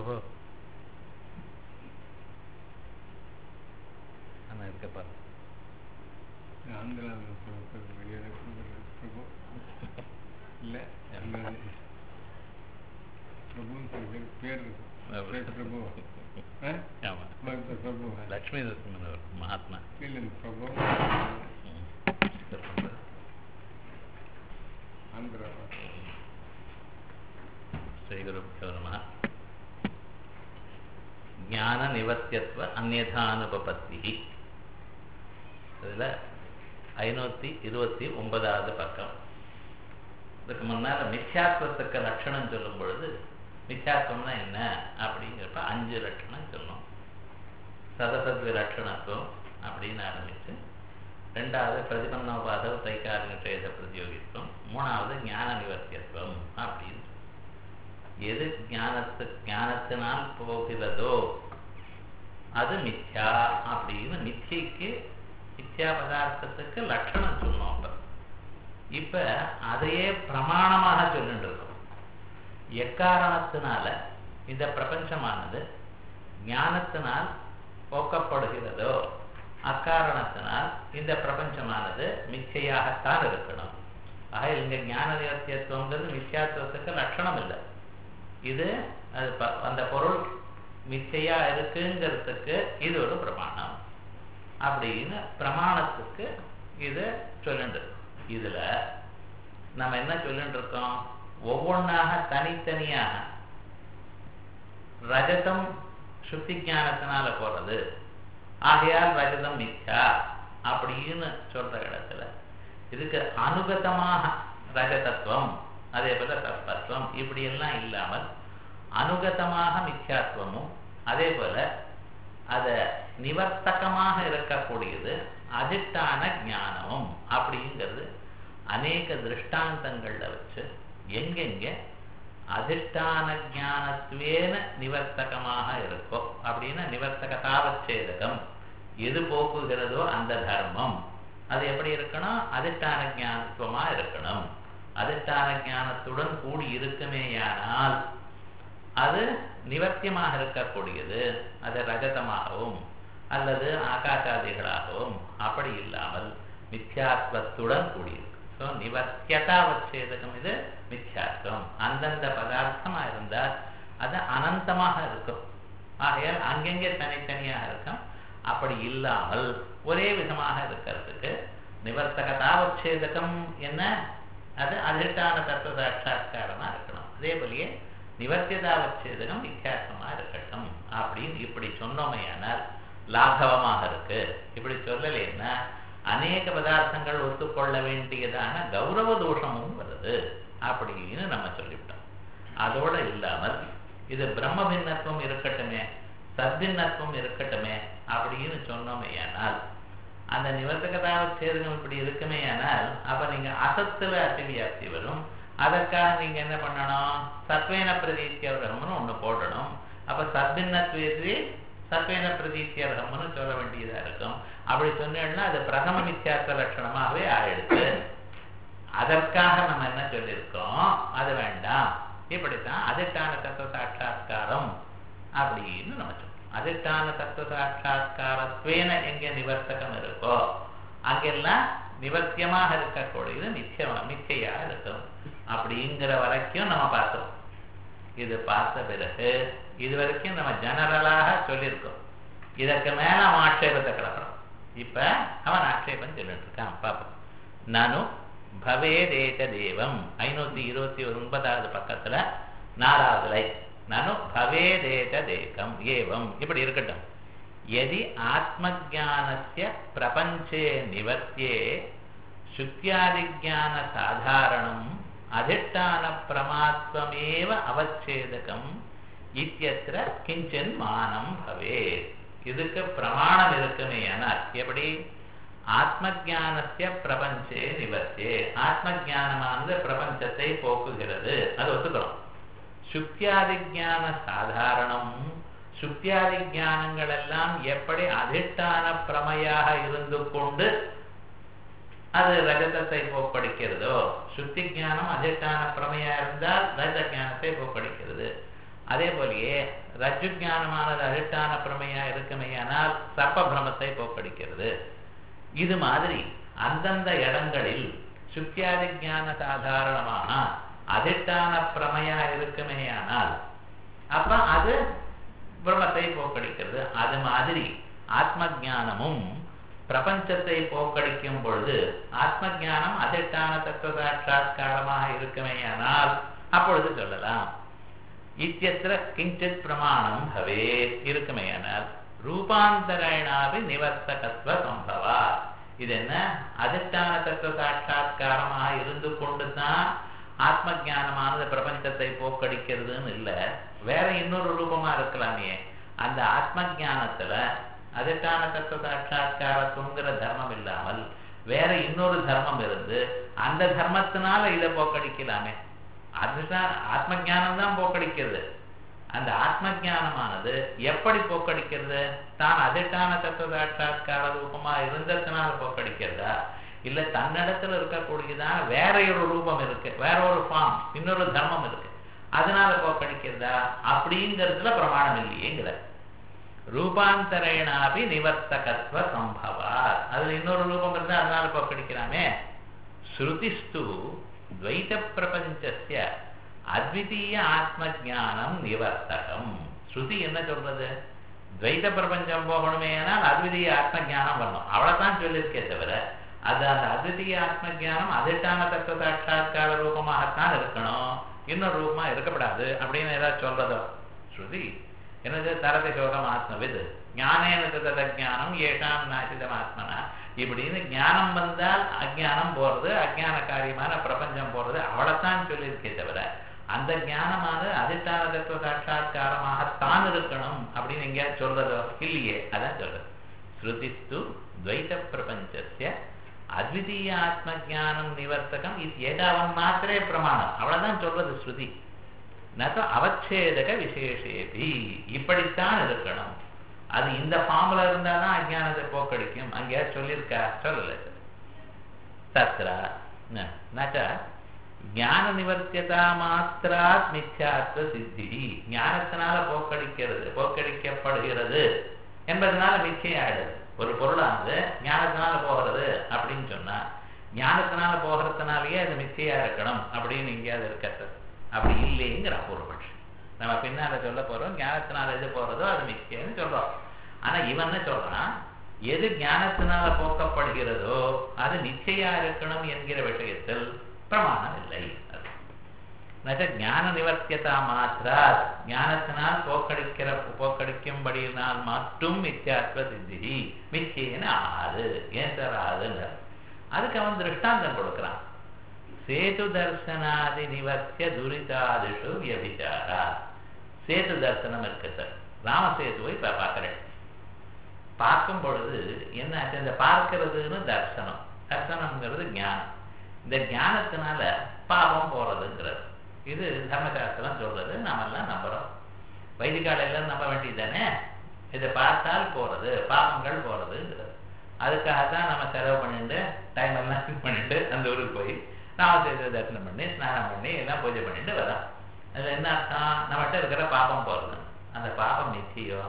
பிரபு ஆனா இருக்க பாரு ஆந்திராவில் பிரபு இல்லை பிரபுன்னு சொல்லி பேர் இருக்கும் பேர் பிரபு ஆ? ஆமா பக்த பிரபு லக்ஷ்மி நரசிம்மன் அவர் மகாத்மா இல்லை பிரபு ம். சொல்லுங்க. ஆந்திரா ஸ்ரீகுருப்போ நம ஞான நிவர்த்தியத்துவ அந்நதானுபபத்தி இதில் ஐநூற்றி இருபத்தி ஒன்பதாவது பக்கம் இதுக்கு முன்னால் மித்யாத்வத்துக்கு லட்சணம் சொல்லும் பொழுது மித்யாத்வம்னா என்ன அப்படிங்கிறப்ப அஞ்சு லட்சணம் சொல்லணும் சதசத்வி லட்சணத்துவம் அப்படின்னு ஆரம்பித்து ரெண்டாவது பிரதிபன்னோபாத தைக்காரிக சேத பிரதியோகித்துவம் மூணாவது ஞான நிவர்த்தியத்துவம் அப்படின்னு எது ஞானத்து ஞானத்தினால் போகிறதோ அது மித்யா அப்படின்னு மித்தியைக்கு மித்யா பதார்த்தத்துக்கு லட்சணம் சொன்னோம் அப்ப இப்ப அதையே பிரமாணமாக சொல்லிட்டு இருக்கோம் எக்காரணத்தினால இந்த பிரபஞ்சமானது ஞானத்தினால் போக்கப்படுகிறதோ அக்காரணத்தினால் இந்த பிரபஞ்சமானது மிச்சையாகத்தான் இருக்கணும் ஆக இங்க ஞான நிவர்த்தியத்துவங்கிறது மித்யாத்துவத்துக்கு லட்சணம் இல்லை இது அது ப- அந்த பொருள் மிச்சையா இருக்குங்கிறதுக்கு இது ஒரு பிரமாணம் அப்படின்னு பிரமாணத்துக்கு இது சொல்லிட்டு இருக்கோம். இதுல நம்ம என்ன சொல்லிட்டு இருக்கோம் ஒவ்வொன்றாக தனித்தனியாக ரஜதம் சுத்தி ஞானத்தினால போறது ஆகையால் ரஜதம் மித்யா அப்படின்னு சொல்ற இடத்துல இதுக்கு அனுகதமாக ரஜதத்துவம் அதே போல சர்ப்பத்துவம் இப்படி எல்லாம் இல்லாமல் அனுகதமாக மித்யாத்துவமும் அதே போல அத நிவர்த்தகமாக இருக்கக்கூடியது அதிஷ்டான ஞானமும் அப்படிங்கிறது அநேக திருஷ்டாந்தங்கள்ல வச்சு எங்கெங்க அதிஷ்டான ஞானத்துவேன நிவர்த்தகமாக இருக்கோ அப்படின்னா நிவர்த்தகதாவச்சேதகம் எது போக்குகிறதோ அந்த தர்மம் அது எப்படி இருக்கணும் அதிஷ்டான ஞானத்துவமா இருக்கணும் அதிஷ்டான ஞானத்துடன் கூடி இருக்குமேயானால் அது நிவர்த்தியமாக இருக்கக்கூடியது அது ரஜதமாகவும் அல்லது ஆகாசாதிகளாகவும் அப்படி இல்லாமல் மித்யாத்வத்துடன் கூடியிருக்கு ஸோ நிவர்த்தியதாவச்சேதகம் இது மித்யாத்வம் அந்தந்த பதார்த்தமா இருந்தால் அது அனந்தமாக இருக்கும் ஆகையால் அங்கங்கே தனித்தனியாக இருக்கும் அப்படி இல்லாமல் ஒரே விதமாக இருக்கிறதுக்கு நிவர்த்தகதாவச்சேதகம் என்ன அது அதிஷ்டான தத்துவ சாட்சா்காரமா இருக்கணும் அதே போலயே நிவர்த்தியதாவச்சேதகம் வித்தியாசமா இருக்கட்டும் அப்படின்னு இப்படி சொன்னோமையானால் லாகவமாக இருக்கு இப்படி சொல்லலைன்னா அநேக பதார்த்தங்கள் ஒத்துக்கொள்ள வேண்டியதான கௌரவ தோஷமும் வருது அப்படின்னு நம்ம சொல்லிவிட்டோம் அதோட இல்லாமல் இது பிரம்ம பின்னத்துவம் இருக்கட்டுமே சத்பின்னத்துவம் இருக்கட்டுமே அப்படின்னு சொன்னோமேயானால் அந்த நிவர்த்தகதாவ சேதகம் இப்படி இருக்குமேயானால் அப்ப நீங்க அசத்துல அத்திவியாப்தி வரும் அதற்காக நீங்க என்ன பண்ணணும் சத்வேன பிரதீத்தியவரகம்னு ஒண்ணு போடணும் அப்ப சத்பின்னத்வேதி சத்வேன பிரதீத்தியவரகம்னு சொல்ல வேண்டியதா இருக்கும் அப்படி சொன்னேன்னா அது பிரதம மித்தியார்த்த லட்சணமாகவே ஆயிடுச்சு அதற்காக நம்ம என்ன சொல்லியிருக்கோம் அது வேண்டாம் இப்படித்தான் அதிஷ்டான தத்துவ சாட்சா்காரம் அப்படின்னு நம்ம சொல்றோம் அதிஷ்டான தத்துவ சாட்சா்காரத்வேன எங்க நிவர்த்தகம் இருக்கோ அங்கெல்லாம் நிவர்த்தியமாக இருக்கக்கூடியது நிச்சயமா மிச்சையா இருக்கும் அப்படிங்கிற வரைக்கும் நம்ம பார்த்தோம் இது பார்த்த பிறகு இது வரைக்கும் நம்ம ஜெனரலாக சொல்லியிருக்கோம் இதற்கு மேல அவன் ஆட்சேபத்தை கிளப்புறான் இப்ப அவன் ஆட்சேபம் சொல்லிட்டு இருக்கான் பாப்போம் நானும் பவேதேக தேவம் ஐநூத்தி இருபத்தி ஒன்பதாவது பக்கத்துல நாலாவது லை நானும் பவேதேக தேகம் ஏவம் இப்படி இருக்கட்டும் எதி ஆத்மஜானஸ்ய பிரபஞ்சே நிவர்த்தியே சுத்தியாதிஜான சாதாரணம் அதிஷ்டான பிரமாத்வமேவ அவச்சேதகம் இத்தியத்திர கிஞ்சன் மானம் பவேத் இதுக்கு பிரமாணம் இருக்குமே ஆனால் எப்படி ஆத்மஜானஸ்ய பிரபஞ்சே நிவர்த்தியே ஆத்மஜானமானது பிரபஞ்சத்தை போக்குகிறது அது ஒத்துக்கிறோம் சுத்தியாதி ஞான சாதாரணம் சுத்தியாதி ஞானங்கள் எல்லாம் எப்படி அதிஷ்டான பிரமையாக இருந்து கொண்டு அது ரஜதத்தை போக்கடிக்கிறதோ சுத்தி ஞானம் அதிஷ்டான பிரமையா இருந்தால் ரஜத ஞானத்தை போக்கடிக்கிறது அதே போலயே ரஜு ஞானமானது அதிஷ்டான பிரமையா இருக்குமேயானால் சர்ப்ப பிரமத்தை போக்கடிக்கிறது இது மாதிரி அந்தந்த இடங்களில் சுத்தியாதி ஞான சாதாரணமாக அதிஷ்டான பிரமையா இருக்குமேயானால் அப்ப அது பிரம்மத்தை போக்கடிக்கிறது அது மாதிரி ஆத்ம ஞானமும் பிரபஞ்சத்தை போக்கடிக்கும் பொழுது ஆத்ம ஞானம் அதிஷ்டான தத்துவ சாட்சா்காரமாக இருக்குமேயானால் அப்பொழுது சொல்லலாம் இத்தியத்திர கிஞ்சித் பிரமாணம் பவே இருக்குமேயானால் ரூபாந்தரேணாபி நிவர்த்தகத்துவ சம்பவா இது என்ன அதிஷ்டான தத்துவ சாட்சா்காரமாக இருந்து கொண்டு தான் ஆத்ம ஜானமானது பிரபஞ்சத்தை போக்கடிக்கிறதுன்னு இல்லை வேற இன்னொரு ரூபமா இருக்கலாமே அந்த ஆத்ம ஜானத்துல அதிஷ்டான தத்துவ சாட்சா்காரத்துங்கிற தர்மம் இல்லாமல் வேற இன்னொரு தர்மம் இருந்து அந்த தர்மத்தினால இதை போக்கடிக்கலாமே அதுதான் ஆத்ம ஜானம் தான் போக்கடிக்கிறது அந்த ஆத்ம ஜானமானது எப்படி போக்கடிக்கிறது தான் அதிஷ்டான தத்துவ சாட்சா்கார ரூபமா இருந்ததுனால போக்கடிக்கிறதா இல்ல தன்னிடத்துல இருக்கக்கூடியதான வேற ஒரு ரூபம் இருக்கு வேற ஒரு ஃபார்ம் இன்னொரு தர்மம் இருக்கு அதனால போக்கடிக்கிறதா அப்படிங்கிறதுல பிரமாணம் இல்லையேங்கிற ரூபாந்தரேனாபி நிவர்த்தகத்துவ சம்பவா அதுல இன்னொரு ரூபம் இருந்தா அதனால போக்கடிக்கலாமே ஸ்ருதிஸ்து துவைத பிரபஞ்சஸ்ய அத்விதீய ஆத்ம ஜானம் நிவர்த்தகம் ஸ்ருதி என்ன சொல்றது துவைத பிரபஞ்சம் போகணுமே ஆனால் அத்விதீய ஆத்ம ஜானம் வரணும் அவ்வளவுதான் சொல்லியிருக்கே தவிர அது அந்த அத்விதீய ஆத்ம ஜானம் அதிஷ்டான தத்துவ சாட்சா்கார ரூபமாகத்தான் இருக்கணும் இன்னொரு ரூபமா இருக்கப்படாது அப்படின்னு ஏதாவது சொல்றதோ ஸ்ருதி என்னது தரதி சோகம் ஆத்மவித் ஞானேன தத ஜானம் ஏஷாம் நாசிதம் ஆத்மனா இப்படின்னு ஞானம் வந்தால் அஜானம் போறது அஜான காரியமான பிரபஞ்சம் போறது அவ்வளவுதான் சொல்லியிருக்கே தவிர அந்த ஞானமானது அதிஷ்டான தத்துவ சாட்சா்காரமாகத்தான் இருக்கணும் அப்படின்னு எங்கேயாவது சொல்றதோ இல்லையே அதான் சொல்றது ஸ்ருதிஸ்து துவைத பிரபஞ்சஸ்ய அத்விதீய ஆத்ம ஜானம் நிவர்த்தகம் இது ஏதாவன் மாத்திரே பிரமாணம் அவ்வளவுதான் சொல்றது ஸ்ருதி நக அவச்சேதக விசேஷேபி இப்படித்தான் இருக்கணும் அது இந்த ஃபார்ம்ல இருந்தாதான் அஜானத்தை போக்கடிக்கும் அங்கேயா சொல்லியிருக்கா சொல்லல தத்ர நச்ச ஞான நிவர்த்தியதா மாத்திராத் மித்யாத்வ சித்தி ஞானத்தினால போக்கடிக்கிறது போக்கடிக்கப்படுகிறது என்பதனால மிச்சையாயிடுது ஒரு பொருளானது ஞானத்தினால போகிறது அப்படின்னு சொன்னா ஞானத்தினால போகிறதுனாலயே அது மிச்சையா இருக்கணும் அப்படின்னு எங்கேயாவது இருக்கிறது அப்படி இல்லைங்கிற பூர்வபட்சி நம்ம பின்னால சொல்ல போறோம் ஞானத்தினால எது போறதோ அது மிச்சைன்னு சொல்றோம் ஆனா இவன் என்ன சொல்றான் எது ஞானத்தினால போக்கப்படுகிறதோ அது நிச்சயா இருக்கணும் என்கிற விஷயத்தில் பிரமாணம் இல்லை நச்ச ஞான நிவர்த்தியதா மாத்திரா ஞானத்தினால் போக்கடிக்கிற போக்கடிக்கும்படியினால் மட்டும் மித்தியாத்வ சித்தி மிச்சேன ஆது ஏன் சார் ஆதுன்னு அதுக்கு அவன் திருஷ்டாந்தம் கொடுக்கிறான் சேது தர்சனாதி நிவர்த்திய துரிதாதிஷு வியபிச்சாரா சேது தர்சனம் இருக்கு சார் ராமசேதுவை இப்ப பார்க்கிறேன் பார்க்கும் பொழுது என்ன ஆச்சு இந்த பார்க்கிறதுன்னு தர்சனம் தர்சனம்ங்கிறது ஞானம் இந்த ஞானத்தினால பாவம் போறதுங்கிறது இது தர்மசாஸ்திரம் சொல்றது நாமெல்லாம் நம்புறோம் வைதிகாலையில நம்ப வேண்டியது தானே இதை பார்த்தால் போறது பாவங்கள் போறதுங்கிறது அதுக்காக தான் நம்ம செலவு பண்ணிட்டு டைம் எல்லாம் பண்ணிட்டு அந்த ஊருக்கு போய் ராமசேது தரிசனம் பண்ணி ஸ்நானம் பண்ணி எல்லாம் பூஜை பண்ணிட்டு வரோம் அதுல என்ன அர்த்தம் நம்மகிட்ட இருக்கிற பாபம் போறது அந்த பாபம் நிச்சயம்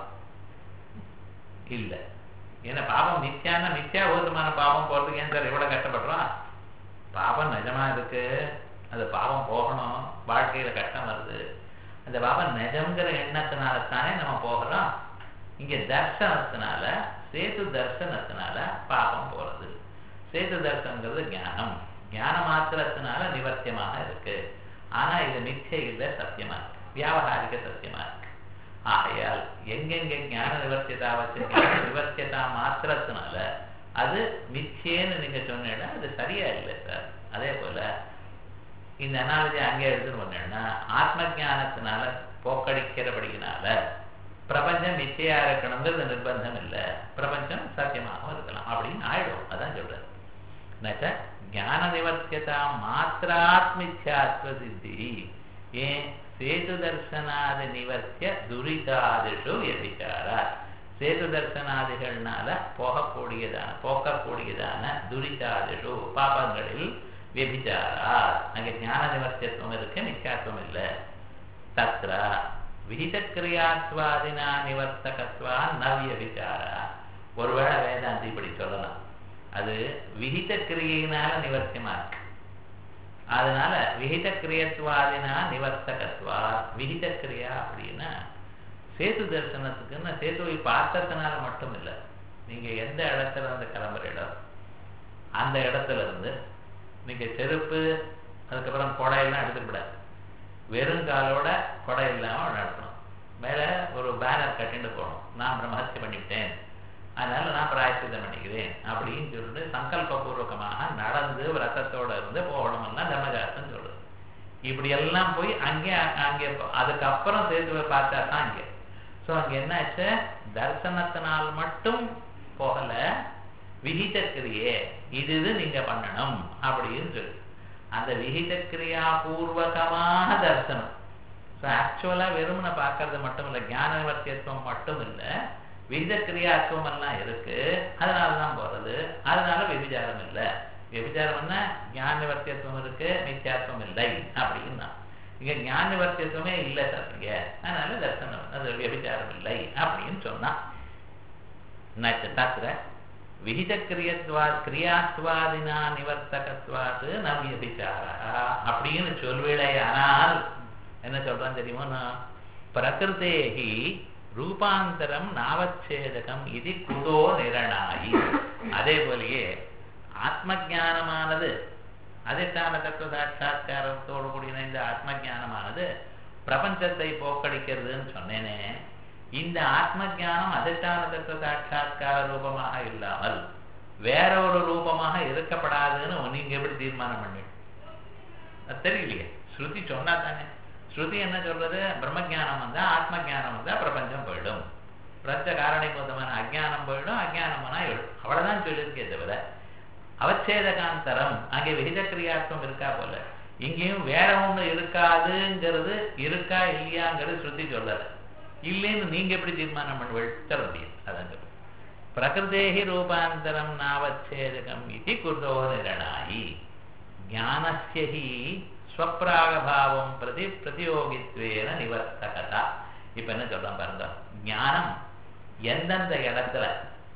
இல்லை ஏன்னா பாபம் நித்தியானா நித்தியா ஊர்வமான பாபம் போறதுக்கு ஏன் சார் இவ்வளவு கஷ்டப்படுறோம் பாபம் நிஜமா இருக்கு அது பாவம் போகணும் வாழ்க்கையில கஷ்டம் வருது அந்த பாபம் நிஜம்ங்கிற எண்ணத்தினால தானே நம்ம போகிறோம் இங்க தர்சனத்தினால சேது தர்சனத்தினால பாபம் போறது சேது தர்சனங்கிறது ஞானம் ஞான மாத்திரத்தினால நிவர்த்தியமாக இருக்கு ஆனா இது மிச்சை இல்லை சத்தியமா இருக்கு வியாபகாரிக சத்தியமா இருக்கு ஆகையால் எங்கெங்க ஞான நிவர்த்தியதா வச்சிருக்கீங்க நிவர்த்தியதா மாத்திரத்தினால அது மிச்சேன்னு நீங்க சொன்னீங்கன்னா அது சரியா இல்லை சார் அதே போல இந்த அனாலஜி அங்கே எடுத்துன்னு பண்ணேன்னா ஆத்ம ஜானத்தினால போக்கடிக்கிறபடியினால பிரபஞ்சம் மிச்சையா இருக்கணுங்கிறது நிர்பந்தம் இல்லை பிரபஞ்சம் சத்தியமாகவும் இருக்கலாம் அப்படின்னு ஆயிடும் அதான் சொல்றேன் நச்ச ஞான நிவர்த்தியதா மாத்திராத்மித்யாத்வ சித்தி ஏன் சேது தர்சனாதி நிவர்த்திய துரிதாதிஷு எதிச்சாரா சேது தர்சனாதிகள்னால போகக்கூடியதான போக்கக்கூடியதான துரிதாதிஷு பாபங்களில் வெபிச்சாரா அங்க ஞான நிவர்த்தியத்துவம் இருக்கு மிச்சாத்துவம் இல்லை தத்ரா விகிதக்கிரியாத்வாதினா நிவர்த்தகத்வா நவ்ய விசாரா ஒருவேளை வேதாந்தி இப்படி சொல்லலாம் அது விகித கிரியையினால நிவர்த்தியமா இருக்கு அதனால விகித கிரியத்துவாதினா நிவர்த்தகத்வா விகித கிரியா அப்படின்னா சேது தரிசனத்துக்குன்னு சேதுவை பார்த்ததுனால மட்டும் இல்லை நீங்க எந்த இடத்துல இருந்து கிளம்புற இடம் அந்த இடத்துல இருந்து நீங்க செருப்பு அதுக்கப்புறம் கொடையெல்லாம் எடுத்துக்கூடாது வெறும் காலோட கொடை இல்லாம நடத்தணும் மேல ஒரு பேனர் கட்டிட்டு போகணும் நான் பிரம்மஹத்தி பண்ணிவிட்டேன் அதனால நான் பிராயசித்தம் பண்ணிக்கிறேன் அப்படின்னு சொல்லிட்டு சங்கல்பபூர்வகமாக நடந்து விரதத்தோட இருந்து போகணும்னா தர்மசாஸ்திரம் சொல்லுது இப்படி எல்லாம் போய் அங்கே அங்கே அதுக்கப்புறம் சேதுவை பார்த்தா தான் அங்கே ஸோ அங்கே என்னாச்சு தரிசனத்தினால் மட்டும் போகல விகித கிரியே இது இது நீங்க பண்ணணும் அப்படின்னு சொல்லி அந்த விகித கிரியா பூர்வகமான தரிசனம் ஸோ ஆக்சுவலாக வெறுமனை பார்க்கறது மட்டும் இல்லை ஞான நிவர்த்தியத்துவம் மட்டும் இல்லை விகித கிரியாத்துவம் எல்லாம் இருக்கு அதனால தான் போறது அதனால விபிச்சாரம் இல்லை விபிச்சாரம்னா ஞான நிவர்த்தியத்துவம் இருக்கு மித்யாத்துவம் இல்லை அப்படின்னா இங்க ஞான நிவர்த்தியத்துவமே இல்லை சார் அதனால தர்சனம் அது விபிச்சாரம் இல்லை அப்படின்னு சொன்னா தத்திர விகித கிரியத்வா கிரியாத்வாதினா நிவர்த்தகத்வாது ந வியபிச்சாரா அப்படின்னு சொல்வேளே ஆனால் என்ன சொல்றான் தெரியுமா பிரகிருதேகி ரூபாந்தரம் நாவச்சேதகம் இது குதோ நிரணாயி அதே போலயே ஆத்ம ஜானமானது அதிஷ்டான தத்துவ சாட்சா்காரத்தோடு கூடிய இந்த ஆத்ம ஜானமானது பிரபஞ்சத்தை போக்கடிக்கிறதுன்னு சொன்னேனே இந்த ஆத்ம ஜானம் அதிஷ்டான தத்துவ சாட்சா்கார ரூபமாக இல்லாமல் வேற ஒரு ரூபமாக இருக்கப்படாதுன்னு நீங்க எப்படி தீர்மானம் பண்ணி தெரியலையே ஸ்ருதி சொன்னா தானே ஸ்ருதி என்ன சொல்றது பிரம்ம ஜானம் வந்தா ஆத்ம ஜானம் வந்தா பிரபஞ்சம் போயிடும் பிரச்ச காரணிபூதமான அஜானம் போயிடும் அஜானமானா எழுடும் அவ்வளவுதான் சொல்லியிருக்கே தவிர அவச்சேதகாந்தரம் அங்கே விகித கிரியாத்வம் இருக்கா போல இங்கேயும் வேற ஒண்ணு இருக்காதுங்கிறது இருக்கா இல்லையாங்கிறது ஸ்ருதி சொல்லல இல்லைன்னு நீங்க எப்படி தீர்மானம் பண்ணுவீள் சொல்ல முடியும் அதான் சொல்லு பிரகிருதேகி ரூபாந்தரம் நாவச்சேதகம் இது குருதோ நிரணாயி ஞானஸ்யஹி ஸ்வப்ராகபாவம் பிரதி பிரதியோகித்வேன நிவர்த்தகதா இப்ப என்ன சொல்றோம் பாருங்க ஞானம் எந்தெந்த இடத்துல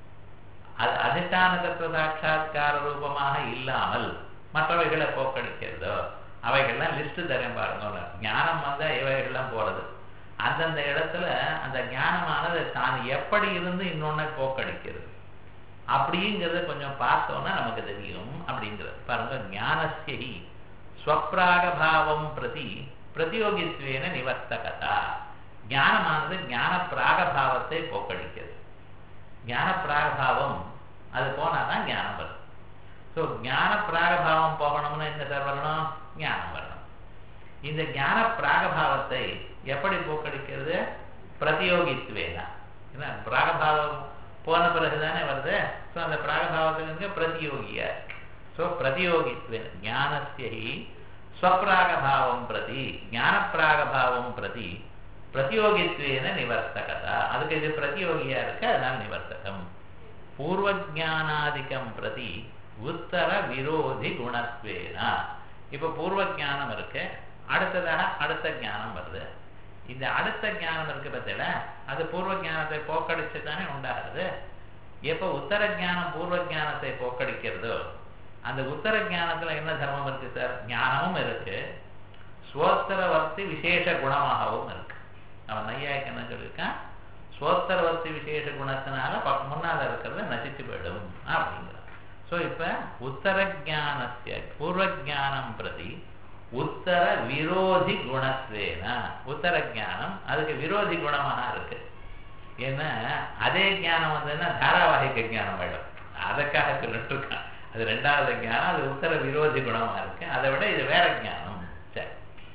அது அதிஷ்டான தத்துவ சாட்சா்கார ரூபமாக இல்லாமல் மற்றவைகளை போக்கடிக்கிறதோ அவைகள்லாம் லிஸ்ட் தரேன் பாருங்க ஞானம் வந்தா இவைகள்லாம் போறது அந்தந்த இடத்துல அந்த ஞானமானது தான் எப்படி இருந்து இன்னொன்னை போக்கடிக்கிறது அப்படிங்கிறத கொஞ்சம் பார்த்தோம்னா நமக்கு தெரியும் அப்படிங்கிறது பாருங்க ஞானஸ்யி ஸ்வப்ராகபாவம் பிரதி பிரதியோகித்வேன நிவர்த்தகதா ஞானமானது ஞான பிராகபாவத்தை போக்கடிக்கிறது ஞான பிராகபாவம் அது போனாதான் ஞானம் வரும் ஸோ ஞான பிராகபாவம் போகணும்னு என்ன சார் வரணும் ஞானம் வரணும் இந்த ஞான பிராகபாவத்தை எப்படி போக்கடிக்கிறது பிரதியோகித்துவேனா ஏன்னா பிராகபாவம் போன பிறகுதானே வருது ஸோ அந்த பிராகபாவத்துக்கு பிரதியோகியா ஸோ பிரதியோகித்வேன் ஞானஸ்யி ஸ்வப்ராகபாவம் பிரதி ஞானப்பிராகபாவம் பிரதி பிரதியோகித்வேன நிவர்த்தகதா அதுக்கு இது பிரதியோகியா இருக்கு அதனால நிவர்த்தகம் பூர்வ ஜானாதிக்கம் பிரதி உத்தர விரோதி குணத்வேனா இப்ப பூர்வ ஜானம் இருக்கு அடுத்ததாக அடுத்த ஞானம் வருது இந்த அடுத்த ஞானம் இருக்கு பத்தில அது பூர்வ ஜானத்தை போக்கடிச்சு தானே உண்டாகுது எப்ப உத்தர ஜானம் பூர்வ ஜானத்தை போக்கடிக்கிறதோ அந்த உத்தர ஜானத்துல என்ன தர்மம் இருக்கு சார் ஞானமும் இருக்கு ஸ்வோத்தரவர்த்தி விசேஷ குணமாகவும் இருக்கு அவன் நையாய்க்கு என்ன சொல்லியிருக்கான் ஸ்வோத்தரவர்த்தி விசேஷ குணத்தினால முன்னால இருக்கிறத நசித்து போயிடும் அப்படிங்கிறான் ஸோ இப்ப உத்தர ஜானத்திய பூர்வ ஜானம் பிரதி உத்தர விரோதி குணத்வேன உத்தர ஜானம் அதுக்கு விரோதி குணமாக இருக்கு ஏன்னா அதே ஞானம் வந்ததுன்னா தாராவாகிக ஞானம் ஆயிடும் அதுக்காக சொல்லிட்டு இருக்கான் அது ரெண்டாவது ஞானம் அது உத்தர விரோதி குணமா இருக்கு அதை விட இது வேற ஞானம் சரி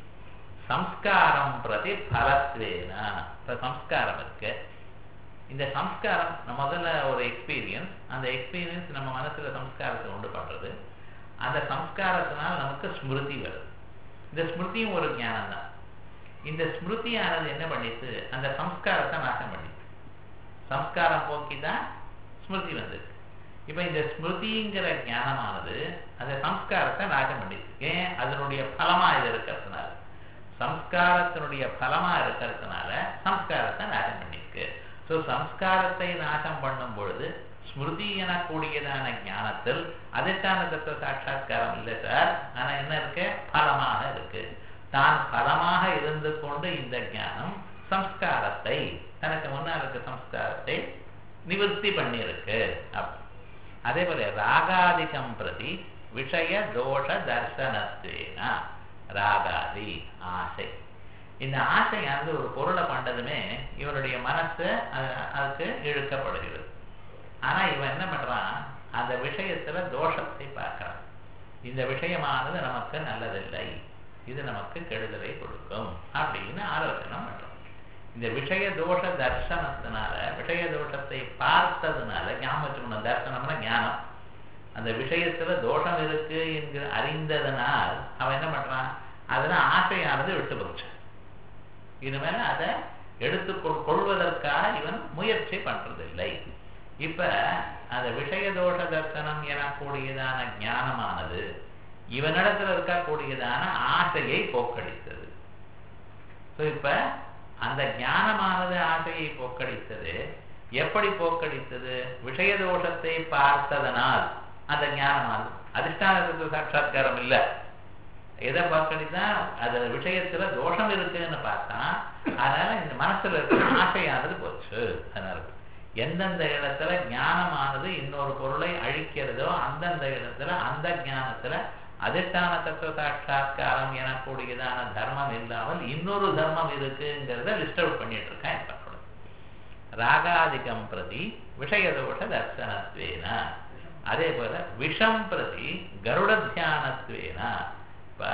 சம்ஸ்காரம் பிரதி பலத்வேனா இப்ப சம்ஸ்காரம் இருக்கு இந்த சம்ஸ்காரம் முதல்ல ஒரு எக்ஸ்பீரியன்ஸ் அந்த எக்ஸ்பீரியன்ஸ் நம்ம மனசுல சம்ஸ்காரத்தை உண்டு பண்றது அந்த சம்ஸ்காரத்தினால் நமக்கு ஸ்மிருதி வருது இந்த ஸ்மிருதியும் ஒரு ஞானம் தான் இந்த ஸ்மிருதியானது என்ன பண்ணிட்டு அந்த சம்ஸ்காரத்தை நாசம் பண்ணிட்டு சம்ஸ்காரம் போக்கி தான் ஸ்மிருதி வந்தது இப்ப இந்த ஸ்மிருதிங்கிற ஞானமானது அந்த சம்ஸ்காரத்தை நாசம் பண்ணிட்டு ஏன் அதனுடைய பலமா இது இருக்கிறதுனால சம்ஸ்காரத்தினுடைய பலமா இருக்கிறதுனால சம்ஸ்காரத்தை நாசம் பண்ணிருக்கு ஸோ சம்ஸ்காரத்தை நாசம் பண்ணும் பொழுது ஸ்மிருதி எனக்கூடியதான ஞானத்தில் அதற்கான தத்துவ சாட்சா்காரம் இல்லை சார் ஆனா என்ன இருக்கு பலமாக இருக்கு தான் பலமாக இருந்து கொண்டு இந்த ஞானம் சம்ஸ்காரத்தை தனக்கு முன்னால் இருக்க சம்ஸ்காரத்தை நிவர்த்தி பண்ணியிருக்கு அப்ப அதே போல ராகாதிகம் பிரதி விஷய தோஷ தர்சனத்துவேனா ராகாதி ஆசை இந்த ஆசையானது ஒரு பொருளை பண்ணதுமே இவனுடைய மனசு அது- அதுக்கு இழுக்கப்படுகிறது ஆனா இவன் என்ன பண்றான் அந்த விஷயத்துல தோஷத்தை பார்க்கறான் இந்த விஷயமானது நமக்கு நல்லதில்லை இது நமக்கு கெடுதலை கொடுக்கும் அப்படின்னு ஆலோசனை பண்றான் இந்த விஷய தோஷ தர்சனத்தினால விஷய தோஷத்தை பார்த்ததுனால ஞாபகம் வச்சுக்கணும் தர்சனம்னா ஞானம் அந்த விஷயத்துல தோஷம் இருக்கு என்கிற அறிந்ததனால் அவன் என்ன பண்றான் அதுல ஆசையானது விட்டு போச்சு இனிமேல் அதை எடுத்து கொள்- கொள்வதற்காக இவன் முயற்சி பண்றதில்லை இப்ப அந்த விஷய தோஷ தர்சனம் எனக்கூடியதான ஞானமானது இவனிடத்துல இருக்கக்கூடியதான ஆசையை போக்கடித்தது ஸோ இப்ப அந்த ஞானமானது ஆசையை போக்கடித்தது எப்படி போக்கடித்தது விஷய தோஷத்தை பார்த்ததனால் அந்த ஞானமானது அதிஷ்டானத்துக்கு சாட்சா்காரம் இல்லை எதை பார்க்கடித்தா அது விஷயத்துல தோஷம் இருக்குன்னு பார்த்தான் அதனால இந்த மனசுல இருக்கிற ஆசையானது போச்சு அதனால எந்தெந்த இடத்துல ஞானமானது இன்னொரு பொருளை அழிக்கிறதோ அந்தந்த இடத்துல அந்த ஞானத்துல அதிஷ்டான தத்துவ சாட்சா்காரம் எனக்கூடியதான தர்மம் இல்லாமல் இன்னொரு தர்மம் இருக்குங்கிறத லிஸ்ட் அவுட் பண்ணிட்டு இருக்கேன் இப்ப கூட. ராகாதிகம் பிரதி விஷயதோஷ தர்சனத்வேன அதே போல விஷம் பிரதி கருட தியானத்வேன இப்ப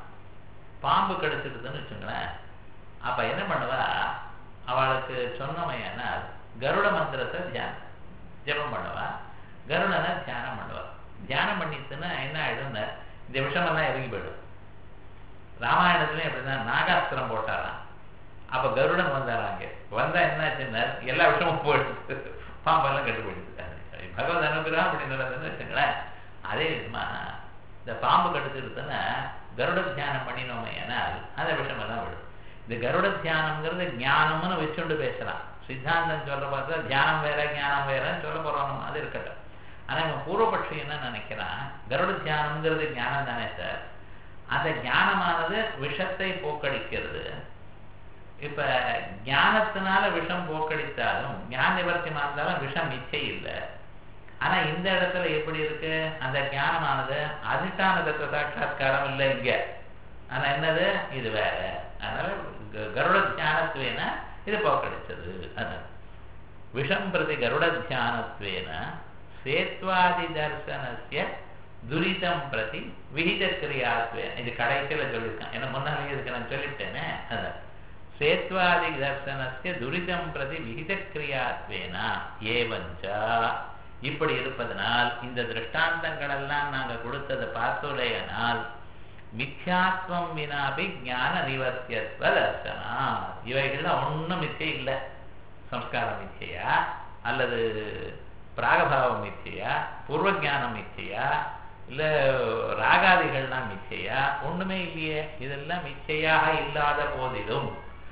பாம்பு கடிச்சிடுதுன்னு வச்சுங்களேன் அப்ப என்ன பண்ணுவா அவளுக்கு சொன்னமையானால் கருட மந்திரத்தை தியானம் ஜெபம் பண்ணுவா கருடனை தியானம் பண்ணுவா தியானம் பண்ணிட்டுன்னா என்ன ஆயிடும்னா இந்த விஷமெல்லாம் இறங்கி போயிடும் ராமாயணத்துலயும் எப்படிதான் நாகாஸ்திரம் போட்டாராம் அப்ப கருடன் வந்தாராங்க வந்தா என்னாச்சுன்னா எல்லா விஷயமும் போயிடுது பாம்பெல்லாம் கட்டு போயிடுது பகவத் அனுகிரகம் அப்படி நடந்ததுன்னு வச்சுங்களேன் அதே விதமா இந்த பாம்பு கடுத்துடுதுன்னா கருட தியானம் பண்ணினோமே ஆனால் அந்த விஷமெல்லாம் விடும் இந்த கருட தியானம்ங்கிறது ஞானம்னு வச்சுண்டு பேசலாம் சித்தாந்தம் சொல்ல பார்த்தா தியானம் வேற ஞானம் வேறன்னு சொல்ல போறோம் அது இருக்கட்டும் ஆனா இவன் பூர்வபட்சி என்ன நினைக்கிறான் கருட தியானம்ங்கிறது ஞானம் தானே சார் அந்த ஞானமானது விஷத்தை போக்கடிக்கிறது இப்ப ஞானத்தினால விஷம் போக்கடித்தாலும் ஞான நிவர்த்தியமா இருந்தாலும் விஷம் மிச்சை இல்லை ஆனா இந்த இடத்துல எப்படி இருக்கு அந்த ஞானமானது அதிஷ்டான தத்துவ சாட்சா்காரம் இல்லை இங்க ஆனா என்னது இது வேற அதனால க- கருட தியானத்துவேன இது போக்கடிச்சது அதனால விஷம் பிரதி கருட தியானத்துவேன சேத்வாதி தர்சனஸ்ய துரிதம் பிரதி விகித கிரியாத்வேன இது கடைசியில சொல்லியிருக்கான் ஏன்னா முன்னாலே இதுக்கு நான் சொல்லிட்டேனே அதான் சேத்வாதி தர்சனஸ்ய துரிதம் பிரதி விகித கிரியாத்வேன ஏவஞ்சா இப்படி இருப்பதனால் இந்த திருஷ்டாந்தங்கள் எல்லாம் நாங்க கொடுத்ததை பார்த்தோலேயானால் மித்யாத்வம் வினாபி ஞான நிவர்த்தியத்வ தர்சனா இவைகள்ல ஒண்ணும் மிச்சை இல்லை சம்ஸ்கார மிச்சையா அல்லது பிராகபாவம் மிச்சையா பூர்வ ஞானம் மிச்சையா இல்ல ராகாதிகள்லாம் மிச்சையா ஒண்ணுமே இல்லையே இதெல்லாம் மிச்சையாக இல்லாத போதிலும்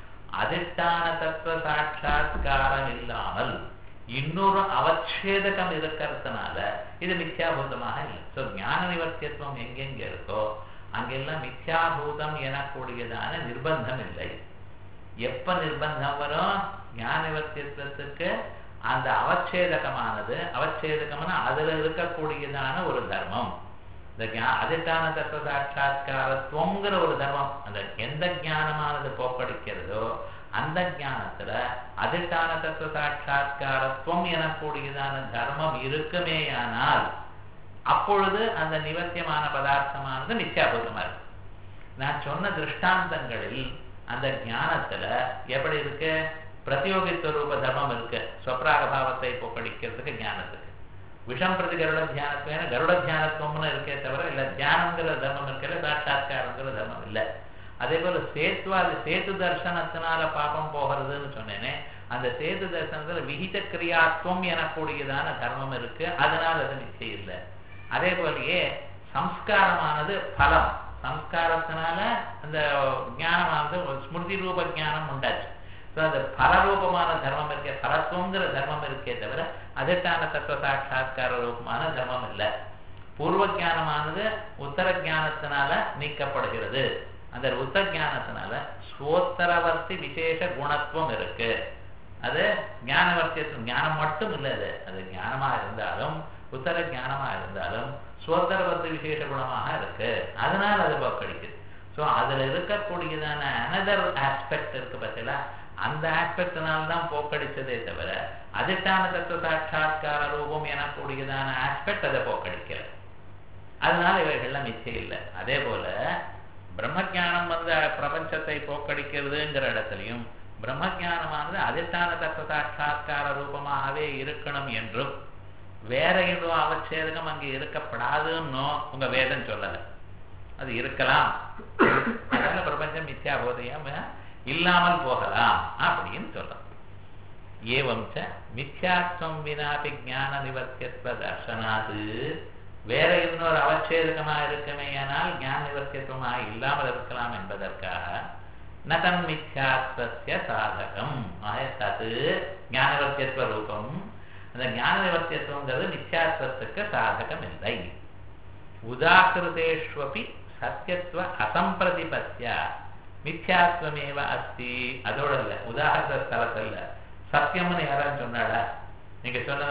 அதிஷ்டான தத்துவ சாட்சா்காரம் இல்லாமல் இன்னொரு அவச்சேதகம் இருக்கிறதுனால இது மித்யாபூதமாக இல்லை ஸோ ஞான நிவர்த்தியத்துவம் எங்கெங்க இருக்கோ அங்கெல்லாம் மித்யாபூதம் எனக்கூடியதான நிர்பந்தம் இல்லை எப்ப நிர்பந்தம் வரும் ஞான நிவர்த்தியத்துவத்துக்கு அந்த அவச்சேதகமானது அவச்சேதகம்னா அதுல இருக்கக்கூடியதான ஒரு தர்மம் இந்த ஞா- அதிஷ்டான தத்துவ சாட்சா்காரத்துவங்கிற ஒரு தர்மம் அந்த எந்த ஞானமானது போக்கடிக்கிறதோ அந்த ஞானத்துல அதிஷ்டான தத்துவ சாட்சா்காரத்துவம் எனக்கூடியதான தர்மம் இருக்குமேயானால் அப்பொழுது அந்த நிவர்த்தியமான பதார்த்தமானது மித்யாபூதமா இருக்கு நான் சொன்ன திருஷ்டாந்தங்களில் அந்த ஞானத்துல எப்படி இருக்கு பிரதியோகித்துவ ரூப தர்மம் இருக்கு சொப்ராக பாவத்தை போக்கடிக்கிறதுக்கு ஞானத்துக்கு விஷம் பிரதி கருட தியானத்துவேன கருட தியானத்துவம்னு இருக்கே தவிர இல்ல தியானங்கிற தர்மம் இருக்கல சாட்சாத்காரங்கிற தர்மம் இல்லை அதே போல சேத்வாதி சேத்து தர்சனத்தினால பாபம் போகிறதுன்னு சொன்னேனே அந்த சேது தர்சனத்துல விகித கிரியாத்துவம் எனக்கூடியதான தர்மம் இருக்கு அதனால அது நிச்சயம் இல்லை அதே போலயே சம்ஸ்காரமானது பலம் சம்ஸ்காரத்தினால அந்த ஞானமானது ஒரு ஸ்மிருதி ரூப ஞானம் உண்டாச்சு ஸோ அந்த பலரூபமான தர்மம் இருக்கே பரத்துவங்கிற தர்மம் இருக்கே தவிர அதிஷ்டான தத்துவ சாட்சா்கார ரூபமான தர்மம் இல்லை பூர்வ ஞானமானது உத்தர ஞானத்தினால நீக்கப்படுகிறது அந்த உத்தர ஞானத்தினால ஸ்வோத்தரவர்த்தி விசேஷ குணத்துவம் இருக்கு அது ஞானவர்த்தியத்துவம் ஞானம் மட்டும் இல்லை அது அது ஞானமா இருந்தாலும் உத்தர ஞானமா இருந்தாலும் சுவத்தரவர்த்தி விசேஷ குணமாக இருக்கு அதனால அது போக்கடிக்குது ஸோ அதுல இருக்கக்கூடியதான அனதர் ஆஸ்பெக்ட் இருக்கு பார்த்தீங்களா அந்த ஆஸ்பெக்டினால தான் போக்கடிச்சதே தவிர அதிஷ்டான தத்துவ சாட்சா்கார ரூபம் எனக்கூடியதான ஆஸ்பெக்ட் அதை போக்கடிக்கிறது அதனால இவைகள்லாம் மிச்சம் இல்லை அதே போல பிரம்மஜானம் வந்து பிரபஞ்சத்தை போக்கடிக்கிறதுங்கிற இடத்துலையும் பிரம்மஜானமானது அதிஷ்டான தத்துவ சாட்சா்கார ரூபமாகவே இருக்கணும் என்றும் வேற எதுவும் அவச்சேதகம் அங்கே இருக்கப்படாதுன்னு உங்க வேதம் சொல்லல அது இருக்கலாம் அதனால பிரபஞ்சம் மித்யாபோதயம் இல்லாமல் போகலாம் அப்படின்னு சொல்றோம் ஏவம் ச மித்யாத்வம் வினாபி ஞான நிவர்த்தியத்துவ தர்சனாது வேற இன்னொரு அவச்சேதகமா இருக்குமே ஆனால் ஞான நிவர்த்தியத்துவமாக இல்லாமல் இருக்கலாம் என்பதற்காக நதன் மித்யாத்வசிய சாதகம் ஆய தது ஞானவர்த்தியத்துவ ரூபம் அந்த ஞான நிவர்த்தியத்துவங்கிறது மித்யாத்வத்துக்கு சாதகம் இல்லை உதாகிருதேஷ்வபி சத்தியத்துவ அசம்பிரதிபத்திய மித்யாத்வமேவ அஸ்தி அதோட இல்லை உதாரண ஸ்தலத்தில் சத்தியம்னு யாராவது சொன்னாடா நீங்க சொன்ன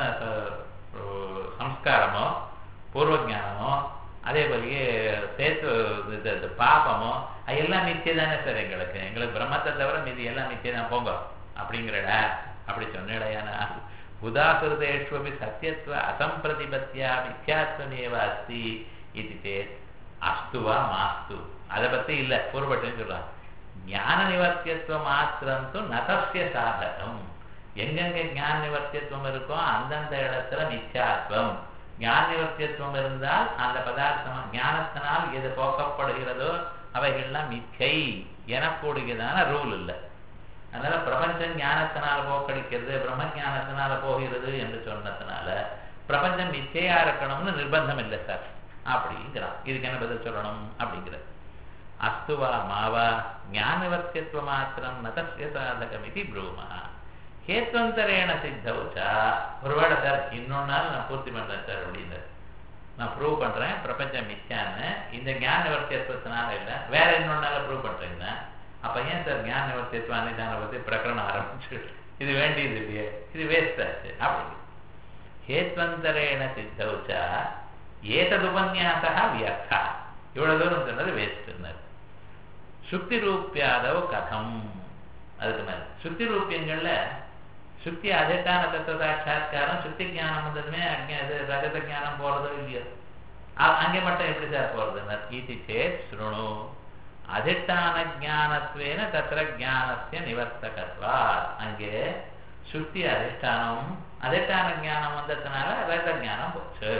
சம்ஸ்காரமோ பூர்வ ஜானமோ அதே போலயே சேத்து இது இது பாப்பமோ அது எல்லாம் நித்தியம் தானே சார் எங்களுக்கு எங்களுக்கு பிரம்மத்தை தவிர மீதி எல்லாம் நித்தியம் தான் போங்க அப்படிங்கிறடா அப்படி சொன்னடையானா உதாகிருதேஷ்வபி சத்தியத்துவ அசம்பிரதிபத்தியா மித்யாத்வமேவ அஸ்தி இது சேத் அஸ்துவா மாஸ்து அதை பத்தி இல்ல பூர்வப்பட்டுன்னு சொல்றான் ஞான நிவர்த்தியத்துவ மாத்திரம் தூ நதசிய சாதகம் எங்கெங்க ஞான நிவர்த்தியத்துவம் இருக்கோ அந்தந்த இடத்துல மித்யாத்வம் ஞான நிவர்த்தியத்துவம் இருந்தால் அந்த பதார்த்தம் ஞானத்தினால் எது போக்கப்படுகிறதோ அவைகள்லாம் மிச்சை எனக்கூடியதான ரூல் இல்லை அதனால பிரபஞ்சம் ஞானத்தினால போக்கடிக்கிறது பிரம்ம ஞானத்தினால போகிறது என்று சொன்னதுனால பிரபஞ்சம் மிச்சையா இருக்கணும்னு நிர்பந்தம் இல்லை சார் அப்படிங்கிறான் இதுக்கு என்ன பதில் சொல்லணும் அப்படிங்கிறது அஸ்துவா மாவா ஞானவர்த்தியத்துவ மாத்திரம் நதசிய சாதகம் இது ப்ரூமா ஹேத்வந்தரேண சித்தவுச்சா ஒருவேளை சார் இன்னொன்னாலும் நான் பூர்த்தி பண்றேன் சார் அப்படின்னு நான் ப்ரூவ் பண்றேன் பிரபஞ்சம் மிச்சான்னு இந்த ஞான நிவர்த்தியத்துவத்தினால இல்லை வேற இன்னொன்னால ப்ரூவ் பண்றீங்கன்னா அப்ப ஏன் சார் ஞான நிவர்த்தியத்துவ அன்னிதான பத்தி பிரகடனம் ஆரம்பிச்சு இது வேண்டியது இல்லையே இது வேஸ்ட் ஆச்சு அப்படி ஹேத்வந்தரேண சித்தவுச்சா ஏததுபன்யாசா வியர்த்தா இவ்வளவு தூரம் சொன்னது வேஸ்ட்னர் சுக்தி ரூபியாதவ் கதம் அதுக்கு மேல சுக்தி ரூபியங்கள்ல சுக்தி அதிஷ்டான தத்துவ சாட்சா்காரம் சுக்தி ஜானம் வந்ததுமே அங்கே அது ரஜத ஜானம் போறதோ இல்லையோ அங்கே மட்டும் எப்படி சார் போறது இது சேத் சுருணு அதிஷ்டான ஜானத்வேன தத்திர ஜானஸ்ய நிவர்த்தகத்வா அங்கே சுக்தி அதிஷ்டானம் அதிஷ்டான ஜானம் வந்ததுனால ரஜத ஜானம் போச்சு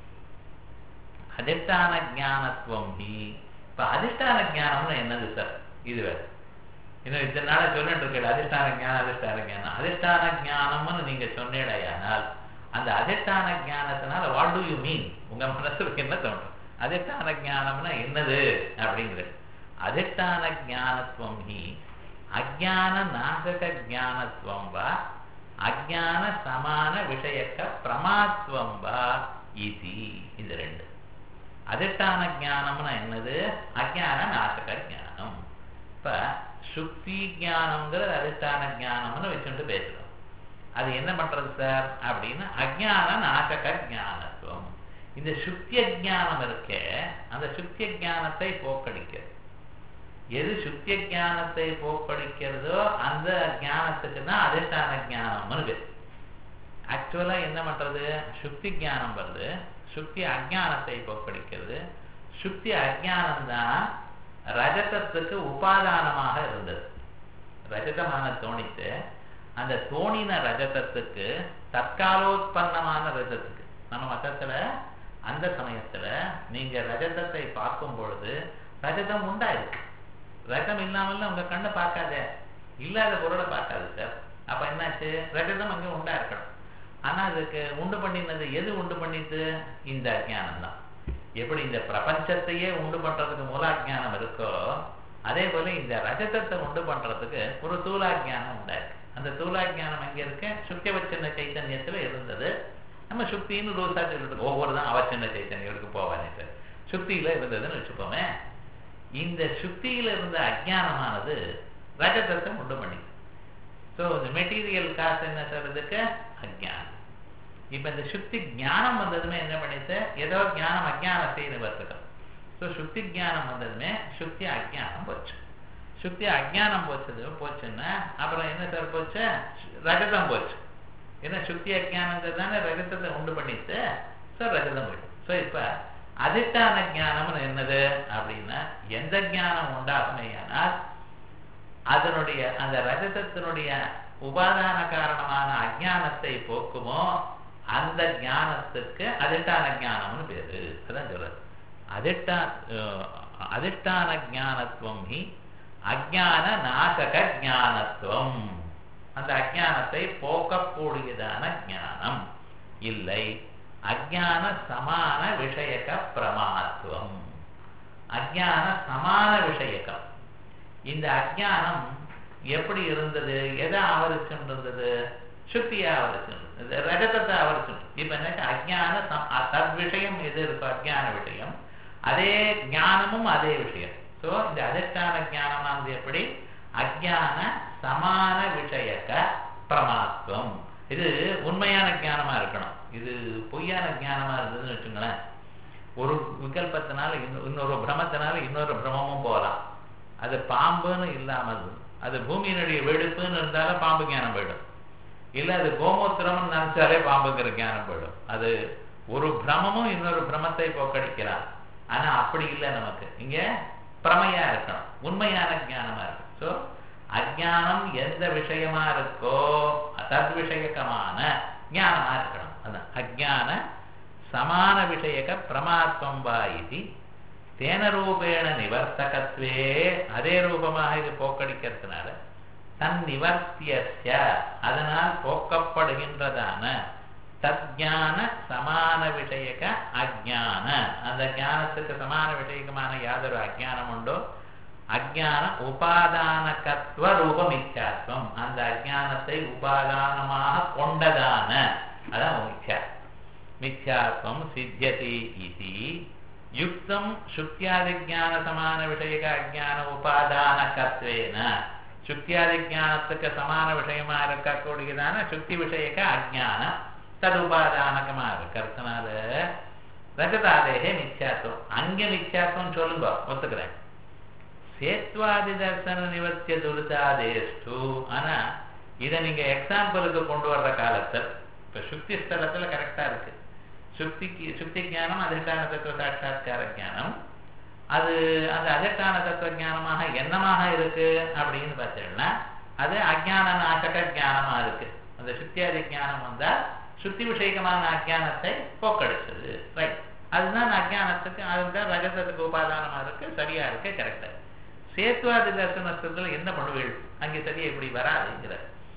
அதிஷ்டான ஜானத்துவம் ஹி இப்ப அதிஷ்டான ஜானம்னு என்னது சார் இது வேற இன்னும் இத்தனை நாள சொல்லிட்டு இருக்கல அதிஷ்டான ஜானம் அதிஷ்டான ஜானம் அதிஷ்டான ஜானம்னு நீங்க சொன்னீடையானால் அந்த அதிஷ்டான ஜானத்தினால வாட் டு யூ மீன் உங்க மனசுக்கு என்ன தோன்றும் அதிஷ்டான ஜானம்னா என்னது அப்படிங்கிறது அதிஷ்டான ஜானத்துவம் ஹி அஜான நாசக ஜானத்துவம் வா அஜான சமான விஷயக்க பிரமாத்வம் வா இது இது ரெண்டு அதிஷ்டான ஜானம்னா என்னது அஜான நாசக ஜானம் இப்ப சுக்தி ஜானம்ங்கிறது அதிஷ்டான ஜானம்னு வச்சுட்டு பேசுறோம் அது என்ன பண்றது சார் அப்படின்னு அஜான நாசக ஜானத்துவம் இந்த சுத்திய ஜானம் இருக்கே அந்த சுத்திய ஜானத்தை போக்கடிக்கிறது எது சுத்திய ஜானத்தை போக்கடிக்கிறதோ அந்த ஜானத்துக்கு தான் அதிஷ்டான ஜானம்னு பேர் ஆக்சுவலா என்ன பண்றது சுக்தி ஜானம் வருது சுக்தி அஜானத்தை போக்கடிக்கிறது சுக்தி அஜானம் தான் ரஜதத்துக்கு உபாதானமாக இருந்தது ரஜதமான தோணித்து அந்த தோணின ரஜதத்துக்கு தற்காலோத்பன்னமான ரஜத்துக்கு நம்ம மதத்துல அந்த சமயத்துல நீங்க ரஜதத்தை பார்க்கும் பொழுது ரஜதம் உண்டாயிருக்கு ரஜம் இல்லாமல் உங்க கண்ணை பார்க்காதே இல்லாத பொருளை பார்க்காது சார் அப்ப என்னாச்சு ரஜதம் அங்கே உண்டா இருக்கணும் ஆனா அதுக்கு உண்டு பண்ணினது எது உண்டு பண்ணிட்டு இந்த அஜானம் தான் எப்படி இந்த பிரபஞ்சத்தையே உண்டு பண்றதுக்கு மூலாஜானம் இருக்கோ அதே போல இந்த ரஜதத்தை உண்டு பண்றதுக்கு ஒரு தூலாஜானம் உண்டாயிருக்கு அந்த தூலாஜானம் எங்க இருக்கு சுத்தியவச்சன சைத்தன்யத்துல இருந்தது நம்ம சுத்தின்னு லூசா சொல்லிட்டு ஒவ்வொரு தான் அவச்சன சைத்தன்யத்துக்கு போவானே சார் சுத்தியில இருந்ததுன்னு வச்சுப்போமே இந்த சுத்தியில இருந்த அஜானமானது ரஜதத்தை உண்டு பண்ணிது ஸோ இந்த மெட்டீரியல் காசு என்ன சொல்றதுக்கு அஜானம் இப்ப இந்த சுத்தி ஞானம் வந்ததுமே என்ன பண்ணிட்டு ஏதோ ஞானம் அஜானத்தை நிவர்த்தகம் ஸோ சுத்தி ஞானம் வந்ததுமே சுத்தி அஜானம் போச்சு சுத்தி அஜானம் போச்சது போச்சுன்னா அப்புறம் என்ன சார் போச்சு ரஜதம் போச்சு ஏன்னா சுத்தி அஜானங்கிறது தானே ரஜதத்தை உண்டு பண்ணிட்டு ஸோ ரஜதம் போயிடும் ஸோ இப்ப அதிஷ்டான ஞானம்னு என்னது அப்படின்னா எந்த ஞானம் உண்டாகுமேயானால் அதனுடைய அந்த ரஜதத்தினுடைய உபாதான காரணமான அஜானத்தை போக்குமோ அந்த ஞானத்துக்கு அதிஷ்டான ஞானம்னு பேரு அதான் சொல்றது அதிஷ்டா அதிஷ்டான ஞானத்துவம் ஹி அஜான நாசக ஞானத்துவம் அந்த அஜானத்தை போக்கக்கூடியதான ஞானம் இல்லை அஜான சமான விஷயக பிரமாத்துவம் அஜான சமான விஷயகம் இந்த அஜானம் எப்படி இருந்தது எதை ஆவரிச்சுருந்தது சுத்தியை ஆவரிச்சுருந்தது ரஜதத்தை ஆவரிச்சுருந்தது இப்ப என்ன அஜான தத் விஷயம் எது இருக்கோ அஜான விஷயம் அதே ஞானமும் அதே விஷயம் ஸோ இந்த அதிஷ்டான ஞானமானது எப்படி அஜான சமான விஷயக்க பிரமாத்துவம் இது உண்மையான ஞானமா இருக்கணும் இது பொய்யான ஞானமா இருந்ததுன்னு வச்சுங்களேன் ஒரு விகல்பத்தினால இன்னொரு பிரமத்தினால இன்னொரு பிரமமும் போகலாம் அது பாம்புன்னு இல்லாமல் அது பூமியினுடைய வெடுப்புன்னு இருந்தாலும் பாம்பு ஞானம் போயிடும் இல்லை அது கோமூத்திரம்னு நினைச்சாலே பாம்புங்கிற ஞானம் போயிடும் அது ஒரு பிரமமும் இன்னொரு பிரமத்தை போக்கடிக்கலாம் ஆனா அப்படி இல்லை நமக்கு இங்க பிரமையா இருக்கணும் உண்மையான ஞானமா இருக்கும் ஸோ அஜானம் எந்த விஷயமா இருக்கோ தத் விஷயக்கமான ஞானமா இருக்கணும் அதான் அஜான சமான விஷயக பிரமாத்வம் வா இது தேன ரூபேண நிவர்த்தகத்வே அதே ரூபமாக இது போக்கடிக்கிறதுனால தன் நிவர்த்திய அதனால் போக்கப்படுகின்றதான தஜான சமான விஷயக அஜான அந்த ஞானத்துக்கு சமான விஷயகமான யாதொரு அஜானம் உண்டோ அஜான உபாதானகத்துவ ரூபமிச்சாத்வம் அந்த அஜானத்தை உபாதானமாக கொண்டதான அதான் மிச்சா மிச்சாத்வம் சித்தியதி இது யுக்தம் சுத்தியாதிஜான சமான விஷயக அஜான உபாதானகத்வேன சுத்தியாதிஜானத்துக்கு சமான விஷயமா இருக்கக்கூடியதான சுத்தி விஷயக அஜானம் தது உபாதானகமா இருக்கிறதுனால ரஜதாதேகே மிச்சாத்துவம் அங்க மிச்சாத்துவம் சொல்லுங்க ஒத்துக்கிறேன் சேத்வாதி தர்சன நிவர்த்திய துரிதாதேஷ்டு ஆனா இதை நீங்க எக்ஸாம்பிளுக்கு கொண்டு வர்ற காலத்தில் இப்ப சுக்தி ஸ்தலத்துல கரெக்டா இருக்கு சுக்திக்கு சுக்தி ஞானம் அதிஷ்டான தத்துவ சாட்சா்கார ஞானம் அது அந்த அதிஷ்டான தத்துவ ஞானமாக என்னமாக இருக்கு அப்படின்னு பார்த்தீங்கன்னா அது அஜான நாசக ஞானமா இருக்கு அந்த சுத்தியாதி ஞானம் வந்தா சுத்தி விஷயகமான அஜானத்தை போக்கடிச்சது ரைட் அதுதான் அஜானத்துக்கு அதுதான் ரஜதத்துக்கு உபாதானமா இருக்கு சரியா இருக்கு கரெக்டா சேத்வாதி தர்சனத்துல என்ன பண்ணுவீள் அங்கே சரியா இப்படி வராதுங்கிற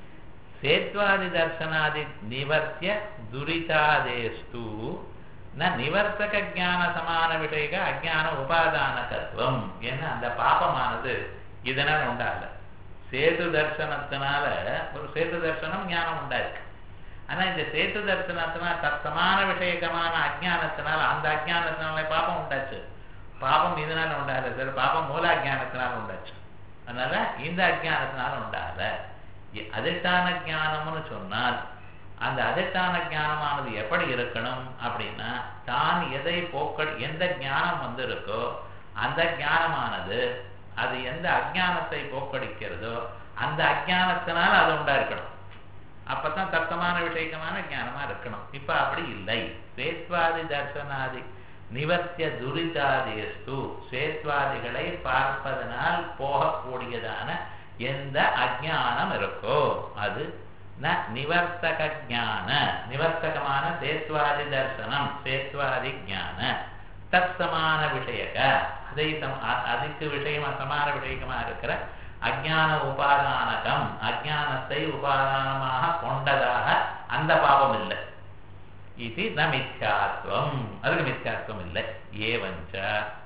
சேத்வாதி தர்சனாதி நிவர்த்திய துரிதாதேஸ்து ந நிவர்த்தக ஜான சமான விஷயக அஜான உபாதான தத்துவம் ஏன்னா அந்த பாபமானது இதனால உண்டாகல சேது தர்சனத்தினால ஒரு சேது தர்சனம் ஞானம் உண்டாயிருக்கு ஆனா இந்த சேத்து தர்சனத்தினால தத்தமான விஷயகமான அஜானத்தினால அந்த அஜானத்தினால பாபம் உண்டாச்சு பாபம் இதனால உண்டாகல சார் பாபம் மூல அஜானத்தினால உண்டாச்சு அதனால இந்த அஜானத்தினால உண்டாகல அதிஷ்டான ஞானம்னு சொன்னால் அந்த அதிஷ்டான ஞானமானது எப்படி இருக்கணும் அப்படின்னா தான் எதை போக்க எந்த ஞானம் வந்திருக்கோ அந்த ஞானமானது அது எந்த அஜானத்தை போக்கடிக்கிறதோ அந்த அஜானத்தினால அது உண்டா இருக்கணும் அப்பதான் தர்க்கமான விஷயக்கமான ஞானமா இருக்கணும் இப்ப அப்படி இல்லை சேத்வாதி தர்சனாதி நிவர்த்திய துரிதாதேஸ்து சேத்வாதிகளை பார்ப்பதனால் போகக்கூடியதான எந்த அஜானம் இருக்கோ அது ந நிவர்த்தக ஜான நிவர்த்தகமான சேத்வாதி தர்சனம் சேத்வாதி ஜான தத் சமான விஷயக அதை அதுக்கு விஷயமா சமான விஷயமா இருக்கிற அஜான உபாதானகம் அஜானத்தை உபாதானமாக கொண்டதாக அந்த பாவம் இல்லை இது ந மித்யாத்வம் அதுக்கு மித்யாத்வம் இல்லை ஏவஞ்ச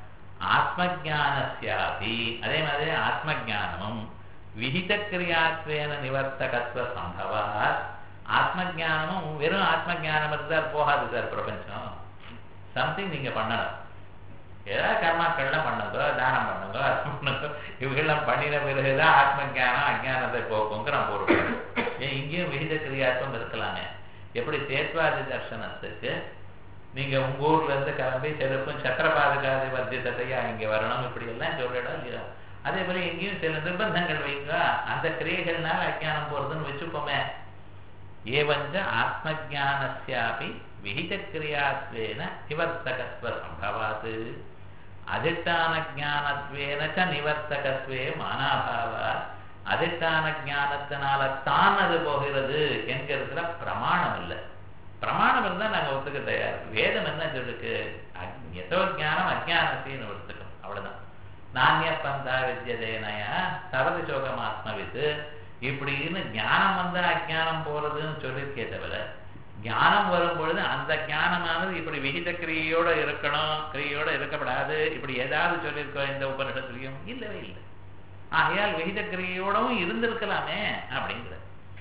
ஆத்மஜானஸ்யாபி அதே மாதிரி ஆத்மஜானமும் விகித கிரியாத்வேன நிவர்த்தகத்துவ சம்பவா ஆத்மஜானமும் வெறும் ஆத்மஜானம் இருந்தால் போகாது சார் பிரபஞ்சம் சம்திங் நீங்க பண்ணணும் ஏதாவது கர்மாக்கள்லாம் பண்ணுங்க தானம் பண்ணுங்க அது பண்ணுங்க இவங்கெல்லாம் பண்ணின பிறகுதான் ஆத்ம ஜானம் அஜானத்தை போக்குங்கிற நான் பொருள் ஏன் இங்கேயும் விகித கிரியாத்வம் இருக்கலாமே எப்படி சேத்வாதி தர்சனத்துக்கு நீங்க உங்க ஊர்ல இருந்து கிளம்பி செருப்பும் சத்திரபாதுகாதி வர்த்தித்தையா இங்க வரணும் இப்படி எல்லாம் சொல்லிடும் இல்லையா அதே போல எங்கேயும் சில நிர்பந்தங்கள் வைங்க அந்த கிரியைகள்னால அஜானம் போறதுன்னு வச்சுப்போமே ஏவஞ்ச ஆத்மஜானஸ்யாபி விகித கிரியாத்வேன நிவர்த்தகத்துவ சம்பவாத் அதிஷ்டான ஜானத்வேன ச நிவர்த்தகத்வே மானாபாவா அதிஷ்டான ஜானத்தினால தான் அது போகிறது என்கிறதுல பிரமாணம் இல்லை பிரமாணம் இருந்தா நாங்க ஒத்துக்க தயார் வேதம் என்ன சொல்லுக்கு எதோ ஜானம் அஜானத்தின்னு ஒத்துக்கணும் அவ்வளவுதான் நானிய பந்தா வித்யதேனயா சரதி சோகமாத்மவித்து இப்படின்னு ஞானம் வந்தா அஜானம் போறதுன்னு சொல்லியிருக்கே தவிர ஞானம் வரும் பொழுது அந்த ஞானமானது இப்படி விகித கிரியோட இருக்கணும் கிரியோட இருக்கப்படாது இப்படி ஏதாவது சொல்லியிருக்கோம் இந்த உபனிஷத்துலையும் இல்லவே இல்லை ஆகையால் விகித கிரியோடவும் இருந்திருக்கலாமே அப்படிங்கிற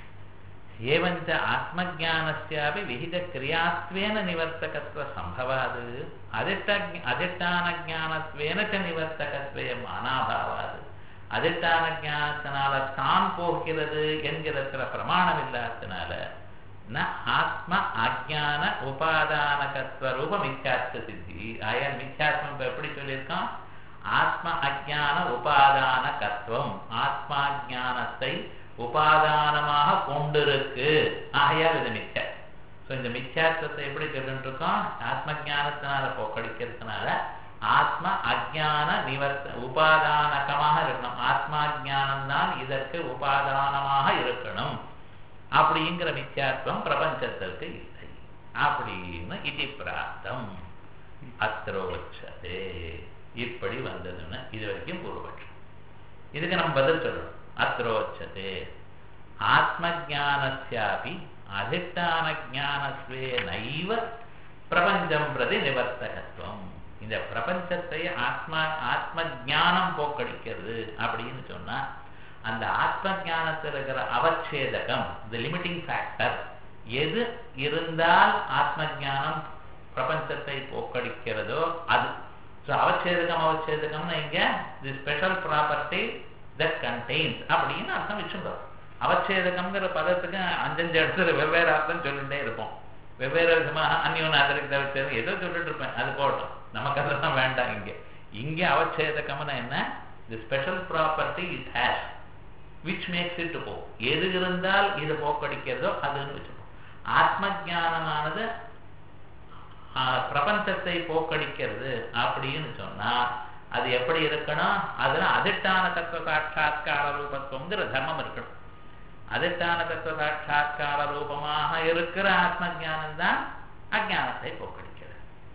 ஏவஞ்ச ஆத்மஜானஸ்யாபி விகித கிரியாத்வேன நிவர்த்தகத்துவ சம்பவாது அதிஷ்ட அதிஷ்டான ஜானத்வேன ச நிவர்த்தகத்வே மானாபாவாது அதிஷ்டான ஜானத்தினால தான் போகிறது என்கிறதுல பிரமாணம் இல்லாததுனால ந ஆத்ம அஜான உபாதானகத்துவ ரூப மித்யாத்வ சித்தி ஆயால் மித்யாத்வம் இப்ப எப்படி சொல்லியிருக்கோம் ஆத்ம அஜான உபாதான கத்துவம் ஆத்மா ஜானத்தை உபாதானமாக கொண்டிருக்கு ஆகையால் இது மித்யா ஸோ இந்த மித்யாத்வத்தை எப்படி சொல்லிட்டு இருக்கோம் ஆத்ம ஜானத்தினால போக்கடிக்கிறதுனால ஆத்ம அஜான நிவர்த்த உபாதானகமாக இருக்கணும் ஆத்மா ஜானம் தான் இதற்கு உபாதானமாக இருக்கணும் அப்படிங்கிற மித்யாத்வம் பிரபஞ்சத்திற்கு இல்லை அப்படின்னு இது பிராப்தம் அத்ரோச்சதே இப்படி வந்ததுன்னு இது வரைக்கும் பூர்வபட்சம் இதுக்கு நம்ம பதில் சொல்லணும் அத்ரோச்சதே ஆத்ம ஜானஸ்யாபி அதிஷ்டான ஜானத்வே நைவ பிரபஞ்சம் பிரதி நிவர்த்தகத்துவம் இந்த பிரபஞ்சத்தை ஆத்மா ஆத்ம ஜானம் போக்கடிக்கிறது அப்படின்னு சொன்னா அந்த ஆத்ம ஜானத்தில் இருக்கிற அவச்சேதகம் இந்த லிமிட்டிங் ஃபேக்டர் எது இருந்தால் ஆத்ம ஜானம் பிரபஞ்சத்தை போக்கடிக்கிறதோ அது ஸோ அவச்சேதகம் அவச்சேதகம்னு இங்க the special property that contains அப்படின்னு அர்த்தம் வச்சுருந்தோம் அவச்சேதகம்ங்கிற பதத்துக்கு அஞ்சஞ்சு இடத்துல வெவ்வேறு அர்த்தம் சொல்லிட்டே இருப்போம் வெவ்வேறு விதமாக அந்யோன் அதிரிக்த அவச்சேதம் ஏதோ சொல்லிட்டு இருப்பேன் அது போட்டோம் நமக்கு அதெல்லாம் வேண்டாம் இங்க இங்க அவச்சேதகம்னா என்ன the special property it has which makes it போ எது இருந்தால் இது போக்கடிக்கிறதோ அதுன்னு வச்சுப்போம் ஆத்ம ஜானமானது பிரபஞ்சத்தை போக்கடிக்கிறது அப்படின்னு சொன்னா அது எப்படி இருக்கணும் அதுல அதிஷ்டான தத்துவ சாட்சா்கார ரூபத்துவங்கிற தர்மம் இருக்கணும் அதிஷ்டான தத்துவ சாட்சா்கார ரூபமாக இருக்கிற ஆத்ம ஜானம் தான் அஜானத்தை போக்கடிக்கிறது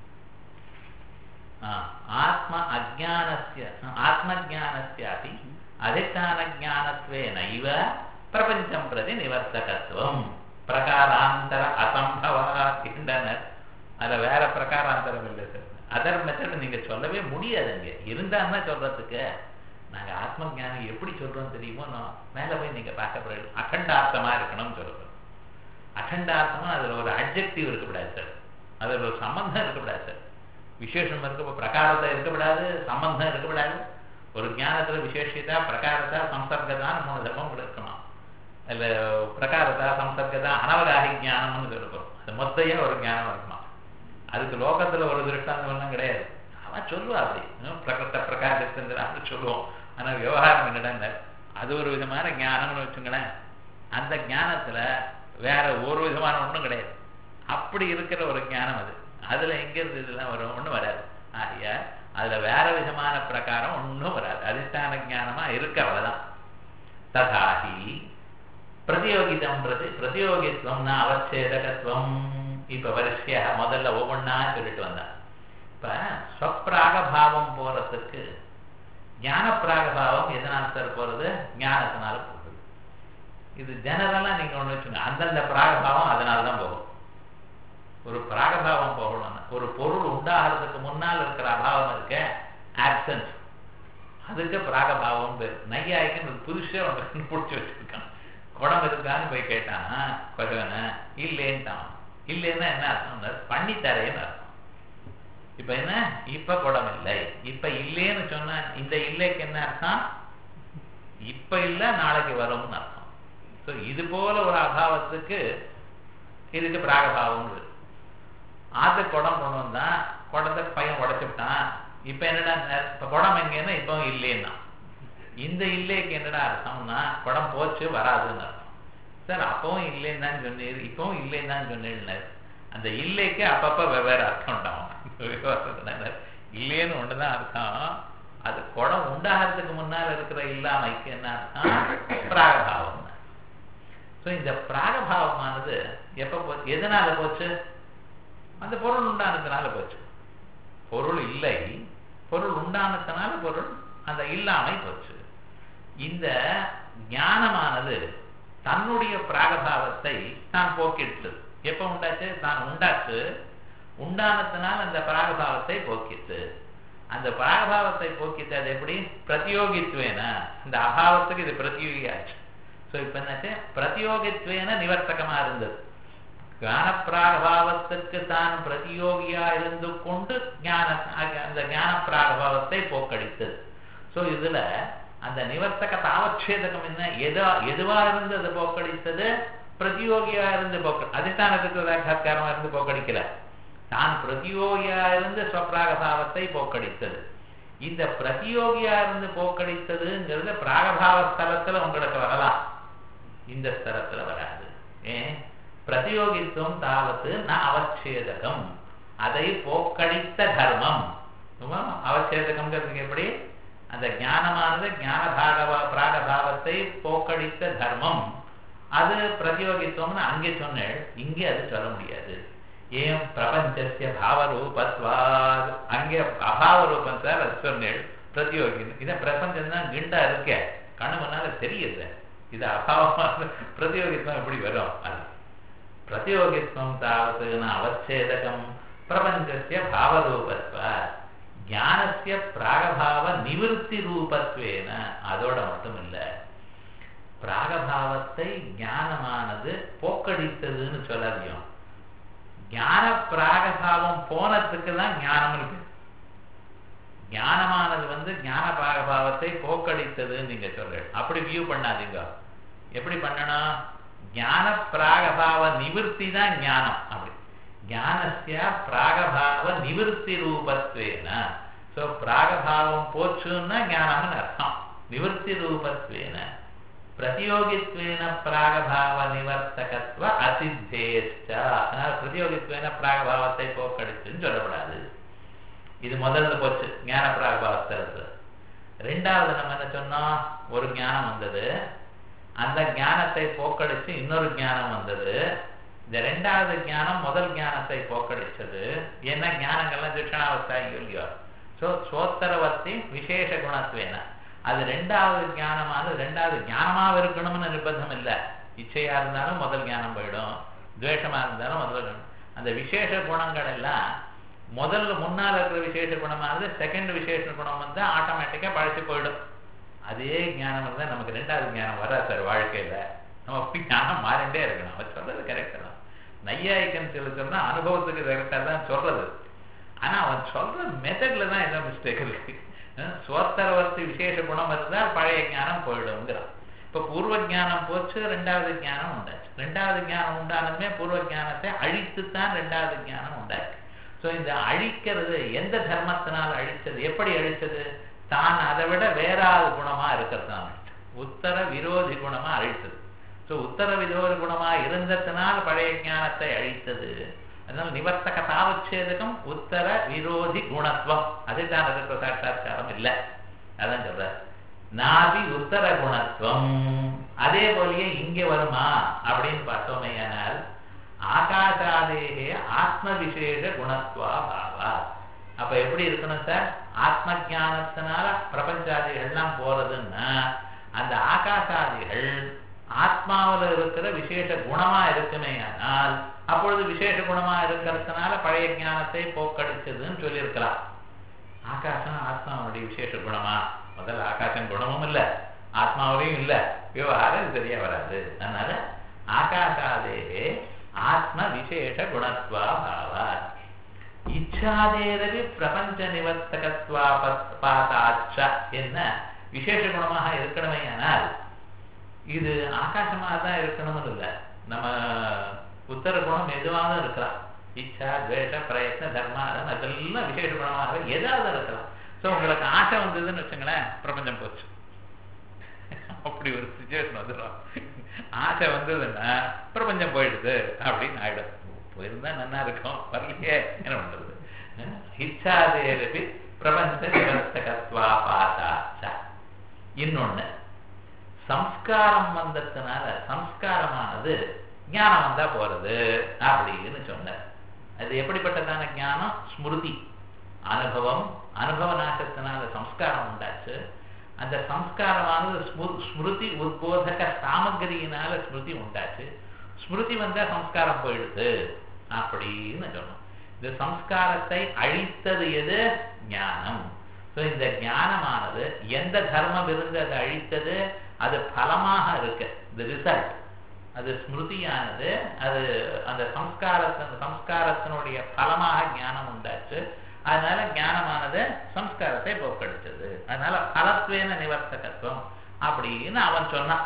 ஆத்ம அஜானஸ்ய ஆத்ம ஜானஸ்யாபி அதிஷ்டான ஜானத்வே நைவ பிரபஞ்சம் பிரதி நிவர்த்தகத்துவம் பிரகாராந்தர அசம்பவா கிண்டனர் அதுல வேற பிரகாராந்தரம் இல்லை சார் அதர் மெத்தட் நீங்க சொல்லவே முடியாதுங்க இருந்தான்னா சொல்றதுக்கு நாங்க ஆத்ம ஜானம் எப்படி சொல்றோம் தெரியுமோ நான் மேல போய் நீங்க பார்க்க போறது அகண்டார்த்தமா இருக்கணும்னு சொல்றோம் அகண்டார்த்தமா அதுல ஒரு அப்ஜெக்டிவ் இருக்கக்கூடாது சார் அதுல ஒரு சம்பந்தம் இருக்கக்கூடாது சார் விசேஷம் இருக்க பிரகாரத்தை இருக்கக்கூடாது சம்பந்தம் இருக்கக்கூடாது ஒரு ஞானத்துல விசேஷிதா பிரகாரத்தா சம்சர்கதான் மூணு தர்மம் இருக்கணும் இல்ல பிரகாரத்தா சம்சர்கதா அனவகாகி ஞானம்னு சொல்லுறோம் அது மொத்தையா ஒரு ஞானம் இருக்கணும் அதுக்கு லோகத்துல ஒரு திருஷ்டாந்தம் கிடையாது அவன் சொல்லுவா அப்படி பிரகத்த பிரகாசத்துங்கிற அப்படி சொல்லுவோம் ஆனா விவகாரம் என்னடா அது ஒரு விதமான ஞானம்னு வச்சுங்களேன் அந்த ஞானத்துல வேற ஒரு விதமான ஒண்ணும் கிடையாது அப்படி இருக்கிற ஒரு ஞானம் அது அதுல எங்க இருந்து இதெல்லாம் வரும் ஒண்ணும் வராது ஆகியா அதுல வேற விதமான பிரகாரம் ஒன்றும் வராது அதிஷ்டான ஞானமா இருக்கு அவ்வளவுதான் ததாகி பிரதியோகிதம் பிரதி பிரதியோகித்துவம்னா அவச்சேதகத்துவம் இப்ப வரிசையா முதல்ல ஒவ்வொன்னா சொல்லிட்டு வந்தான் இப்ப ஸ்வப்பிராக பாவம் போறதுக்கு ஞான பிராகபாவம் எதனால சார் போறது ஞானத்தினால போறது இது ஜெனரலா நீங்க ஒண்ணு வச்சுங்க அந்தந்த பிராகபாவம் அதனால தான் போகும் ஒரு பிராகபாவம் போகணும்னா ஒரு பொருள் உண்டாகிறதுக்கு முன்னால் இருக்கிற அபாவம் இருக்க ஆப்சன்ஸ் அதுக்கு பிராகபாவம் பேர் நையாய்க்கு புதுசே ஒன்று பிடிச்சி வச்சிருக்கான் குடம் இருக்கான்னு போய் கேட்டான் கொசவன இல்லேன்ட்டான் இல்லைன்னா என்ன அர்த்தம் பண்ணித்தரேன்னு அர்த்தம் இப்ப என்ன இப்ப குடம் இல்லை இப்ப இல்லேன்னு சொன்னா இந்த இல்லைக்கு என்ன அர்த்தம் இப்ப இல்ல நாளைக்கு வரும்னு அர்த்தம் ஸோ இது போல ஒரு அபாவத்துக்கு இதுக்கு பிராகபாவம் ஆத்து குடம் கொண்டு வந்தா குடத்தை பையன் உடைச்சுட்டான் இப்ப என்னடா இப்ப குடம் எங்கன்னா இப்போ இல்லைன்னா இந்த இல்லைக்கு என்னடா அர்த்தம்னா குடம் போச்சு வராதுன்னு அர்த்தம் சார் அப்பவும் இல்லைன்னு தான் சொன்னீர் இப்பவும் இல்லைன்னு தான் சொன்னேன் அந்த இல்லைக்கு அப்பப்ப வெவ்வேறு அர்த்தம் உண்டாகும் இல்லைன்னு ஒண்ணுதான் அர்த்தம் அது குடம் உண்டாகிறதுக்கு முன்னால் இருக்கிற இல்லாமைக்கு என்ன அர்த்தம் பிராகபாவம் ஸோ இந்த பிராகபாவமானது எப்ப போ எதனால போச்சு அந்த பொருள் உண்டானதுனால போச்சு பொருள் இல்லை பொருள் உண்டானதுனால பொருள் அந்த இல்லாமை போச்சு இந்த ஞானமானது தன்னுடைய பிராகபாவத்தை தான் போக்கிடுச்சு எப்ப உண்டாச்சு தான் உண்டாச்சு உண்டானதுனால் அந்த பிராகபாவத்தை போக்கிட்டு அந்த பிராகபாவத்தை போக்கிட்டு அது எப்படி பிரதியோகித்துவேன இந்த அபாவத்துக்கு இது பிரதியோகியாச்சு ஸோ இப்ப என்னாச்சு பிரதியோகித்துவேன நிவர்த்தகமா இருந்தது ஞான பிராகபாவத்துக்கு தான் பிரதியோகியா இருந்து கொண்டு ஞான அந்த ஞான பிராகபாவத்தை போக்கடித்தது ஸோ இதுல அந்த நிவர்த்தக தாவச்சேதகம் என்ன எதா எதுவா இருந்து அது போக்கடித்தது பிரதியோகியா இருந்து போக்க அதிஷ்டானத்துக்கு சாட்சாத்காரமா இருந்து போக்கடிக்கல தான் பிரதியோகியா இருந்து ஸ்வப்பிராகபாவத்தை போக்கடித்தது இந்த பிரதியோகியா இருந்து போக்கடித்ததுங்கிறது பிராகபாவ ஸ்தலத்துல உங்களுக்கு வரலாம் இந்த ஸ்தலத்துல வராது ஏன் பிரதியோகித்துவம் தாவது ந அவச்சேதகம் அதை போக்கடித்த தர்மம் அவச்சேதகம்ங்கிறதுக்கு எப்படி அந்த ஞானமானது ஞான பாகவா பிராகபாவத்தை போக்கடித்த தர்மம் அது பிரதியோகித்துவம்னு அங்கே சொன்னேன் இங்கே அது சொல்ல முடியாது ஏன் பிரபஞ்சசிய பாவரூபத்வாத் அங்கே அபாவ ரூபம் சார் அது சொன்னேன் பிரதியோகி இதை பிரபஞ்சம் தான் கிண்டா இருக்க கண்ணு முன்னால தெரியுது இது அபாவமான பிரதியோகித்துவம் எப்படி வரும் அது பிரதியோகித்துவம் தாவது அவச்சேதகம் பிரபஞ்சசிய பாவரூபத்வாத் ஞானசிய பிராகபாவ நிவர்த்தி ரூபத்வேன அதோட மட்டும் இல்ல பிராகபாவத்தை ஞானமானது போக்கடித்ததுன்னு சொல்லாதியும் ஞான பிராகபாவம் போனதுக்கு தான் ஞானம் இருக்கு ஞானமானது வந்து ஞான பிராகபாவத்தை போக்கடித்ததுன்னு நீங்க சொல்ற அப்படி வியூ பண்ணாதீங்க எப்படி பண்ணணும் ஞான பிராகபாவ நிவர்த்தி தான் ஞானம் அப்படி ஞானசிய பிராகபாவ நிவர்த்தி ரூபத்வேன ஸோ பிராகபாவம் போச்சுன்னா ஞானம்னு அர்த்தம் நிவர்த்தி ரூபத்வேன பிரதியோகித்வேன பிராகபாவ நிவர்த்தகத்துவ அசித்தேஷ்ட அதனால பிரதியோகித்வேன பிராகபாவத்தை போக்கடிச்சுன்னு சொல்லப்படாது இது முதல்ல போச்சு ஞான பிராகபாவஸ்தலத்துல ரெண்டாவது நம்ம என்ன சொன்னோம் ஒரு ஞானம் வந்தது அந்த ஞானத்தை போக்கடிச்சு இன்னொரு ஞானம் வந்தது இந்த ரெண்டாவது ஞானம் முதல் ஞானத்தை போக்கடிச்சது என்ன ஞானங்கள்லாம் திஷணாவஸ்தாயி இல்லையோ ஸோ சோத்தரவர்த்தி விசேஷ குணத்துவேன அது ரெண்டாவது ஞானமானது ரெண்டாவது ஞானமாக இருக்கணும்னு நிர்பந்தம் இல்லை இச்சையா இருந்தாலும் முதல் ஞானம் போயிடும் துவேஷமா இருந்தாலும் முதல் அந்த விசேஷ குணங்கள் எல்லாம் முதல்ல முன்னால் இருக்கிற விசேஷ குணமானது செகண்ட் விசேஷ குணம் வந்து ஆட்டோமேட்டிக்கா பழச்சு போயிடும் அதே ஞானம் இருந்தால் நமக்கு ரெண்டாவது ஞானம் வராது சார் வாழ்க்கையில நம்ம ஞானம் மாறிண்டே இருக்கணும் அவர் சொல்றது கரெக்ட் தான் நையாயிக்கன்னு சொல்லி சொன்னா அனுபவத்துக்கு கரெக்டாக தான் சொல்றது ஆனா அவன் சொல்ற மெத்தட்ல தான் ஏதோ மிஸ்டேக் இருக்கு சுவத்தரவர்த்தி விசேஷ குணம் இருந்தால் பழைய ஞானம் போயிடுங்கிறான் இப்ப பூர்வ ஞானம் போச்சு ரெண்டாவது ஞானம் உண்டாச்சு ரெண்டாவது ஞானம் உண்டானதுமே பூர்வ ஞானத்தை அழித்துத்தான் ரெண்டாவது ஞானம் உண்டாச்சு ஸோ இந்த அழிக்கிறது எந்த தர்மத்தினால் அழிச்சது எப்படி அழிச்சது தான் அதை விட வேறாவது குணமா இருக்கிறதுனால உத்தர விரோதி குணமா அழித்தது ஸோ உத்தர விரோதி குணமா இருந்ததுனால் பழைய ஞானத்தை அழித்தது அதனால நிவர்த்தக தாவச்சேதகம் உத்தர விரோதி குணத்துவம் அதுதான் இருக்கிற சாட்சா்காரம் இல்லை அதான் சொல்ற நாபி உத்தர குணத்துவம் அதே போலயே இங்க வருமா அப்படின்னு பார்த்தோமே ஆனால் ஆகாசாதேகே ஆத்ம விசேஷ குணத்துவா பாவா அப்ப எப்படி இருக்கணும் சார் ஆத்ம ஜானத்தினால பிரபஞ்சாதிகள்லாம் போறதுன்னா அந்த ஆகாசாதிகள் ஆத்மாவில் இருக்கிற விசேஷ குணமா இருக்குமே ஆனால் அப்பொழுது விசேஷ குணமா இருக்கிறதுனால பழைய ஞானத்தை போக்கடிச்சதுன்னு சொல்லியிருக்கலாம் ஆகாசம் ஆத்மாவுடைய விசேஷ குணமா முதல்ல ஆகாசம் குணமும் இல்லை ஆத்மாவிலையும் இல்லை விவகாரம் இது சரியா வராது அதனால ஆகாசாதே ஆத்ம விசேஷ குணத்வா பாவா இச்சாதேரவி பிரபஞ்ச நிவர்த்தகத்வா பாதாச்ச என்ன விசேஷ குணமாக இருக்கணுமே ஆனால் இது ஆகாசமாக தான் இருக்கணும்னு இல்லை நம்ம உத்தர குணம் எதுவாக இருக்கலாம் இச்சா துவேஷ பிரயத்ன தர்மாதம் அதெல்லாம் விசேஷ குணமாக எதாவது இருக்கலாம் ஸோ உங்களுக்கு ஆசை வந்ததுன்னு வச்சுங்களேன் பிரபஞ்சம் போச்சு அப்படி ஒரு சுச்சுவேஷன் வந்துடும் ஆசை வந்ததுன்னா பிரபஞ்சம் போயிடுது அப்படின்னு ஆயிடும் போயிருந்தா நல்லா இருக்கும் வரலையே என்ன பண்றது இச்சாதேரபி பிரபஞ்ச நிவர்த்தகத்வா பாதாச்ச இன்னொன்னு சம்ஸ்காரம் வந்ததுனால சம்ஸ்காரமானது ஞானம் வந்தா போறது அப்படின்னு சொன்னார் அது எப்படிப்பட்டதான ஞானம் ஸ்மிருதி அனுபவம் அனுபவ நாசத்தினால சம்ஸ்காரம் உண்டாச்சு அந்த சம்ஸ்காரமானது ஸ்மிருதி உத்போதக சாமகிரியினால ஸ்மிருதி உண்டாச்சு ஸ்மிருதி வந்தா சம்ஸ்காரம் போயிடுது அப்படின்னு சொன்னோம் இந்த சம்ஸ்காரத்தை அழித்தது எது ஞானம் ஸோ இந்த ஞானமானது எந்த தர்மம் இருந்து அதை அழித்தது அது பலமாக இருக்கு இந்த ரிசல்ட் அது ஸ்மிருதியானது அது அந்த சம்ஸ்காரத்தின் சம்ஸ்காரத்தினுடைய பலமாக ஞானம் உண்டாச்சு அதனால ஞானமானது சம்ஸ்காரத்தை போக்கடிச்சது அதனால பலத்வேன நிவர்த்தகத்துவம் அப்படின்னு அவன் சொன்னான்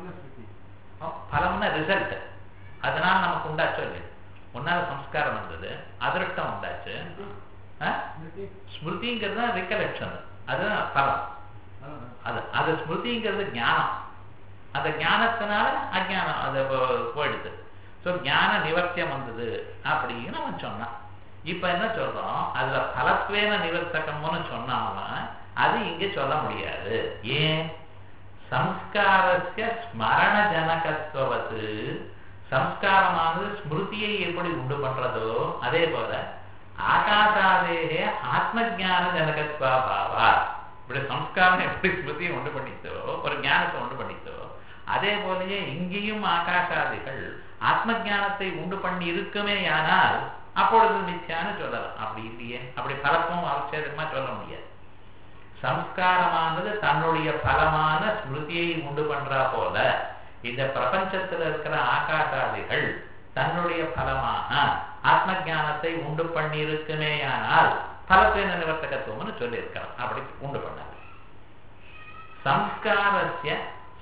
பலம்னா ரிசல்ட் அதனால நமக்கு உண்டாச்சோ இல்லையா முன்னால சம்ஸ்காரம் வந்தது அதிருஷ்டம் உண்டாச்சு ஸ்மிருதிங்கிறது தான் ரிகலெக்ஷன் அதுதான் பலம் அது அது ஸ்மிருதிங்கிறது ஞானம் அந்த ஞானத்தினால அஜானம் அது போயிடுது ஸோ ஞான நிவர்த்தியம் வந்தது அப்படின்னு அவன் சொன்னான் இப்ப என்ன சொல்றோம் அதுல பலத்வேன நிவர்த்தகம்னு சொன்னாவன் அது இங்க சொல்ல முடியாது ஏன் சம்ஸ்காரஸ்ய ஸ்மரண ஜனகத்துவது சம்ஸ்காரமானது ஸ்மிருதியை எப்படி உண்டு பண்றதோ அதே போல ஆகாசாதேகே ஆத்ம ஜான ஜனகத்வா பாவா இப்படி சம்ஸ்காரம் எப்படி ஸ்மிருதியை உண்டு பண்ணித்தோ ஒரு ஞானத்தை உண்டு பண்ணித்தோ அதே போலயே இங்கேயும் ஆகாசாதிகள் ஆத்ம ஜானத்தை உண்டு பண்ணி இருக்குமே ஆனால் அப்பொழுது மிச்சான்னு சொல்லலாம் அப்படி இல்லையே அப்படி பலப்பும் அவசியமா சொல்ல முடியாது சம்ஸ்காரமானது தன்னுடைய பலமான ஸ்மிருதியை உண்டு பண்றா போல இந்த பிரபஞ்சத்துல இருக்கிற ஆகாசாதிகள் தன்னுடைய பலமாக ஆத்ம ஜானத்தை உண்டு பண்ணி இருக்குமே ஆனால் பலப்பேன நிவர்த்தகத்துவம்னு சொல்லியிருக்கலாம் அப்படி உண்டு பண்ணாங்க சம்ஸ்காரஸ்ய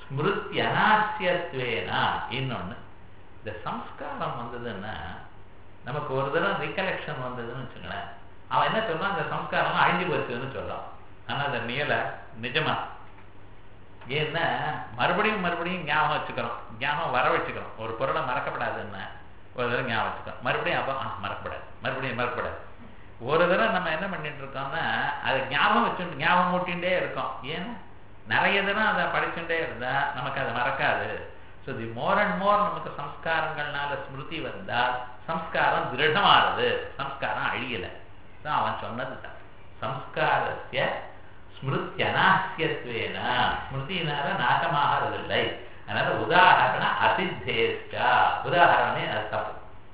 ஸ்மிருத்தியனாசியத்வேனா இன்னொன்னு இந்த சம்ஸ்காரம் வந்ததுன்னா நமக்கு ஒரு தடவை ரிகலெக்ஷன் வந்ததுன்னு வச்சுங்களேன் அவன் என்ன சொல்றான் அந்த சம்ஸ்காரம் அழிஞ்சு போச்சுன்னு சொல்றான் ஆனா அந்த நியல நிஜமா ஏன்னா மறுபடியும் மறுபடியும் ஞாபகம் வச்சுக்கிறோம் ஞாபகம் வர வச்சுக்கிறோம் ஒரு பொருளை மறக்கப்படாதுன்னா ஒரு தடவை ஞாபகம் வச்சுக்கிறோம் மறுபடியும் அப்போ மறக்கப்படாது மறுபடியும் மறக்கப்படாது ஒரு தடவை நம்ம என்ன பண்ணிட்டு இருக்கோம்னா அதை ஞாபகம் வச்சு ஞாபகம் மூட்டிகிட்டே இருக்கோம் ஏன்னா நிறைய தடவை அதை படிச்சுட்டே இருந்தா நமக்கு அது மறக்காது so the more and more நமக்கு சம்ஸ்காரங்கள்னால ஸ்மிருதி வந்தால் சம்ஸ்காரம் திருடமாறுது சம்ஸ்காரம் அழியலை தான் அவன் சொன்னது தான் சம்ஸ்காரஸ்ய ஸ்மிருத்தியனாசியத்வேன ஸ்மிருதினால நாசமாகிறதில்லை அதனால உதாரண அசித்தேஷ்டா உதாரணமே அது தப்பு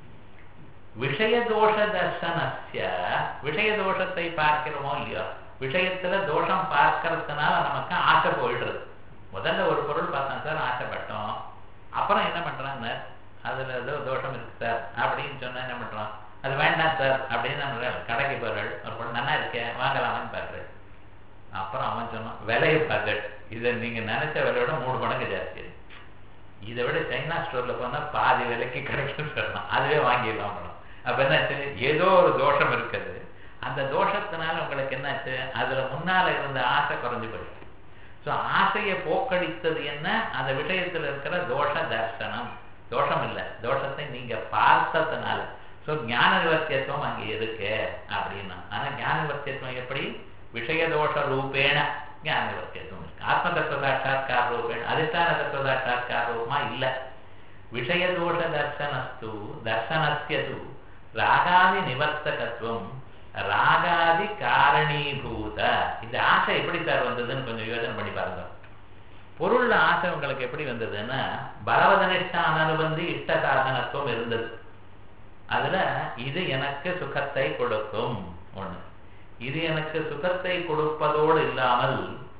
விஷயதோஷ தர்சனஸ்ய விஷயதோஷத்தை பார்க்கிறோமோ இல்லையோ விஷயத்துல தோஷம் பார்க்கறதுனால நமக்கு ஆசை போயிடுறது முதல்ல ஒரு பொருள் பார்த்தோம் சார் ஆசைப்பட்டோம் அப்புறம் என்ன பண்றாங்க அதுல ஏதோ தோஷம் இருக்கு சார் அப்படின்னு சொன்னா என்ன பண்றோம் அது வேண்டாம் சார் அப்படின்னு நம்ம கடைக்கு போறாள் ஒரு பொருள் நல்லா இருக்கேன் வாங்கலாமான்னு பாக்குறேன் அப்புறம் அவன் சொன்னான் விலையை பார்க்க இதை நீங்க நினைச்ச விலையோட மூணு மடங்கு ஜாஸ்தி இதை விட சைனா ஸ்டோர்ல போனா பாதி விலைக்கு கிடைக்கும் சொல்லலாம் அதுவே வாங்கிடலாம் பணம் அப்ப என்னாச்சு ஏதோ ஒரு தோஷம் இருக்குது அந்த தோஷத்தினால உங்களுக்கு என்னாச்சு அதுல முன்னால இருந்த ஆசை குறைஞ்சு போயிடுச்சு ஸோ ஆசையை போக்கடித்தது என்ன அந்த விஷயத்துல இருக்கிற தோஷ தர்சனம் தோஷம் இல்லை தோஷத்தை நீங்க பார்த்ததுனால ஸோ ஞான நிவர்த்தியத்துவம் அங்கே இருக்கு அப்படின்னா ஆனா ஞான நிவர்த்தியத்துவம் எப்படி விஷயதோஷ ரூபேண ஞான நிவர்த்தியத்துவம் இருக்கு ஆத்ம தத்துவ சாட்சா்கார ரூபேண அதிஷ்டான தத்துவ சாட்சா்கார ரூபமா இல்லை விஷயதோஷ தர்சனஸ்து தர்சனஸ்யது ராகாதி நிவர்த்தகத்துவம் ராகாதி காரணீபூத இந்த ஆசை எப்படி சார் வந்ததுன்னு கொஞ்சம் யோசனை பண்ணி பாருங்க பொருள்ல ஆசை உங்களுக்கு எப்படி வந்ததுன்னா பலவதனிஷ்ட அனுபந்தி இஷ்ட சாதனத்துவம் இருந்தது அதுல இது எனக்கு சுகத்தை கொடுக்கும் ஒண்ணு இது எனக்கு சுகத்தை கொடுப்பதோடு இல்லாமல்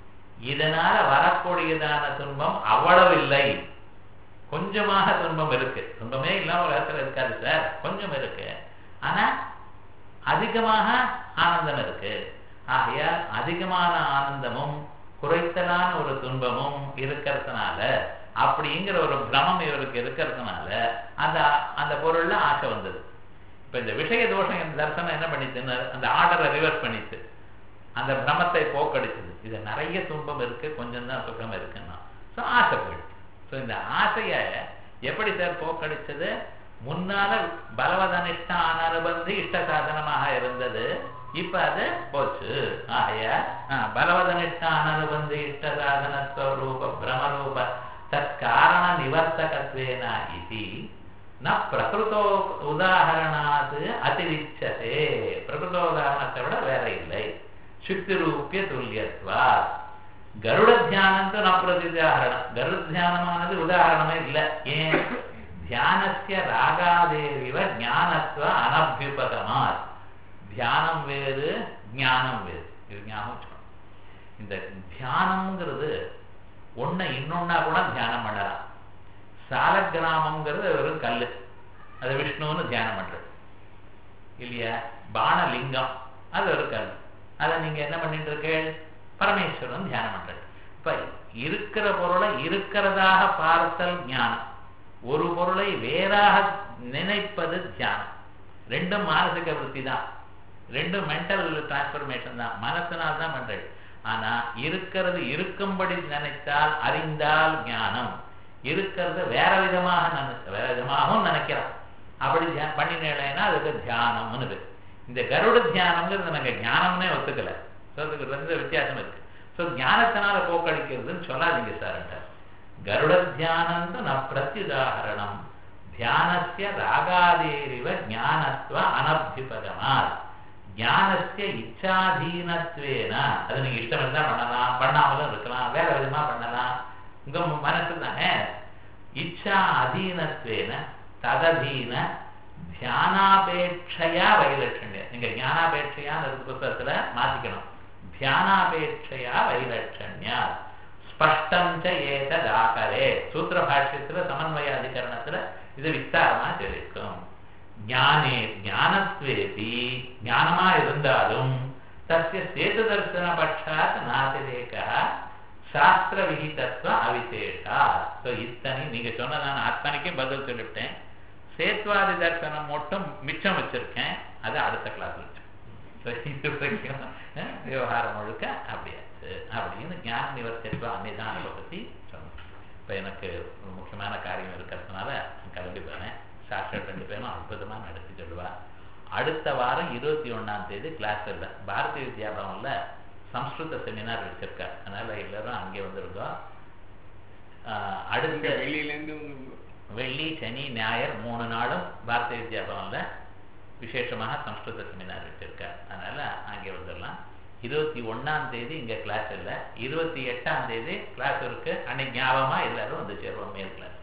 இதனால வரக்கூடியதான துன்பம் அவ்வளவு இல்லை கொஞ்சமாக துன்பம் இருக்கு துன்பமே இல்லாம உலகத்துல இருக்காது சார் கொஞ்சம் இருக்கு ஆனா அதிகமாக ஆனந்தம் இருக்கு ஆகையால் அதிகமான ஆனந்தமும் குறைத்தலான ஒரு துன்பமும் இருக்கிறதுனால அப்படிங்கிற ஒரு பிரமம் இவருக்கு இருக்கிறதுனால அந்த அந்த பொருள்ல ஆசை வந்தது இப்ப இந்த விஷய தோஷம் இந்த தர்சனம் என்ன பண்ணிச்சுன்னு அந்த ஆர்டரை ரிவர்ஸ் பண்ணிச்சு அந்த பிரமத்தை போக்கடிச்சது இது நிறைய துன்பம் இருக்கு கொஞ்சம் தான் சுகம் இருக்குன்னா ஸோ ஆசை போயிடுச்சு ஸோ இந்த ஆசைய எப்படி சார் போக்கடிச்சது முன்னால பலவதனிஷ்ட அனனுபந்தி இஷ்ட சாதனமாக இருந்தது இப்ப அது போச்சு ஆகைய பலவதனிஷ்ட அனனுபந்தி இஷ்ட சாதன ஸ்வரூப பிரமரூப தற்காரண நிவர்த்தகத்வேன இது ந பிரகிருதோ உதாகரணாது அதிரிச்சதே பிரகிருதோ உதாரணத்தை விட வேற இல்லை சுக்தி ரூபிய துல்லியத்வா கருட தியானம் ந பிரதிதாரணம் கருட தியானமானது உதாரணமே இல்லை ஏன் தியானஸ்ய ராகாதேவிவ ஞானத்துவ அனபியுபகமாத் தியானம் வேறு ஞானம் வேறு இது ஞாபகம் வச்சுக்கணும் இந்த தியானம்ங்கிறது ஒன்றை இன்னொன்னா கூட தியானம் பண்ணலாம் சாலக்கிராமம்ங்கிறது ஒரு கல் அது விஷ்ணுன்னு தியானம் பண்றது இல்லையா பானலிங்கம் அது ஒரு கல் அதை நீங்க என்ன பண்ணிட்டு இருக்கீள் பரமேஸ்வரன் தியானம் பண்றது இப்ப இருக்கிற பொருளை இருக்கிறதாக பார்த்தல் ஞானம் ஒரு பொருளை வேறாக நினைப்பது தியானம் ரெண்டும் மானசிக விருத்தி தான் ரெண்டும் மென்டல் டிரான்ஸ்பர்மேஷன் தான் மனசினால் தான் பண்றது ஆனா இருக்கிறது இருக்கும்படி நினைத்தால் அறிந்தால் ஞானம் இருக்கிறது வேற விதமாக நினைச்ச வேற விதமாகவும் நினைக்கிறான் அப்படி பண்ணினேன்னா அதுக்கு தியானம்னு பேர் இந்த கருட தியானம்ங்கிறது நாங்க ஞானம்னே ஒத்துக்கல அதுக்கு ரெண்டு வித்தியாசம் இருக்கு ஸோ ஞானத்தினால போக்கடிக்கிறதுன்னு சொல்லாதீங்க சார் கருட தியானம் ந பிரத்யுதாகரணம் தியானஸ்ய ராகாதேரிவ ஞானத்துவ அனபியுபகமாத் ஞானஸ்ய இச்சாதீனத்வேன அது நீங்க இஷ்டம் இருந்தா பண்ணலாம் பண்ணாமலும் இருக்கலாம் வேற விதமா பண்ணலாம் உங்க மனசு தானே இச்சா அதீனத்வேன தததீன தியானாபேட்சையா வைலட்சண்யம் நீங்க ஞானாபேட்சையான்னு இருக்கு புத்தகத்துல மாத்திக்கணும் தியானாபேட்சையா வைலட்சண்யா ஸ்பஷ்டம் ஏததாகரே சூத்திர பாஷ்யத்துல சமன்வய அதிகரணத்துல இது விஸ்தாரமா தெரிவிக்கும் ஞானே ஞானத்வேபி ஞானமா இருந்தாலும் தஸ்ய சேது தர்சன பட்சாத் நாதிரேகா சாஸ்திர விகிதத்துவ அவிசேஷா ஸோ இத்தனை நீங்க சொன்னதான அத்தனைக்கும் பதில் சொல்லிவிட்டேன் சேத்வாதி தர்சனம் மட்டும் மிச்சம் வச்சிருக்கேன் அது அடுத்த கிளாஸ் வச்சேன் விவகாரம் முழுக்க அப்படியாச்சு அப்படின்னு ஞான நிவர்த்தித்வ அன்னிதானத்தை பத்தி சொன்னேன் இப்போ எனக்கு ஒரு முக்கியமான காரியம் இருக்கிறதுனால கிளம்பி போனேன் சாஸ்திரம் ரெண்டு பேரும் அற்புதமா நடத்தி சொல்லுவா அடுத்த வாரம் இருபத்தி ஒன்னாம் தேதி கிளாஸ் இல்லை பாரதிய வித்யாபவன்ல சம்ஸ்கிருத செமினார் வச்சிருக்கா அதனால எல்லாரும் அங்கே வந்திருக்கோம் அடுத்த வெளியிலேருந்து வெள்ளி சனி ஞாயிறு மூணு நாளும் பாரதிய வித்யாபவன்ல விசேஷமாக சம்ஸ்கிருத செமினார் வச்சிருக்கா அதனால அங்கே வந்துடலாம் இருபத்தி ஒன்னாம் தேதி இங்க கிளாஸ் இல்லை இருபத்தி எட்டாம் தேதி கிளாஸ் இருக்கு அன்னைக்கு ஞாபகமா எல்லாரும் வந்து சேருவோம் மேல் கிளாஸ்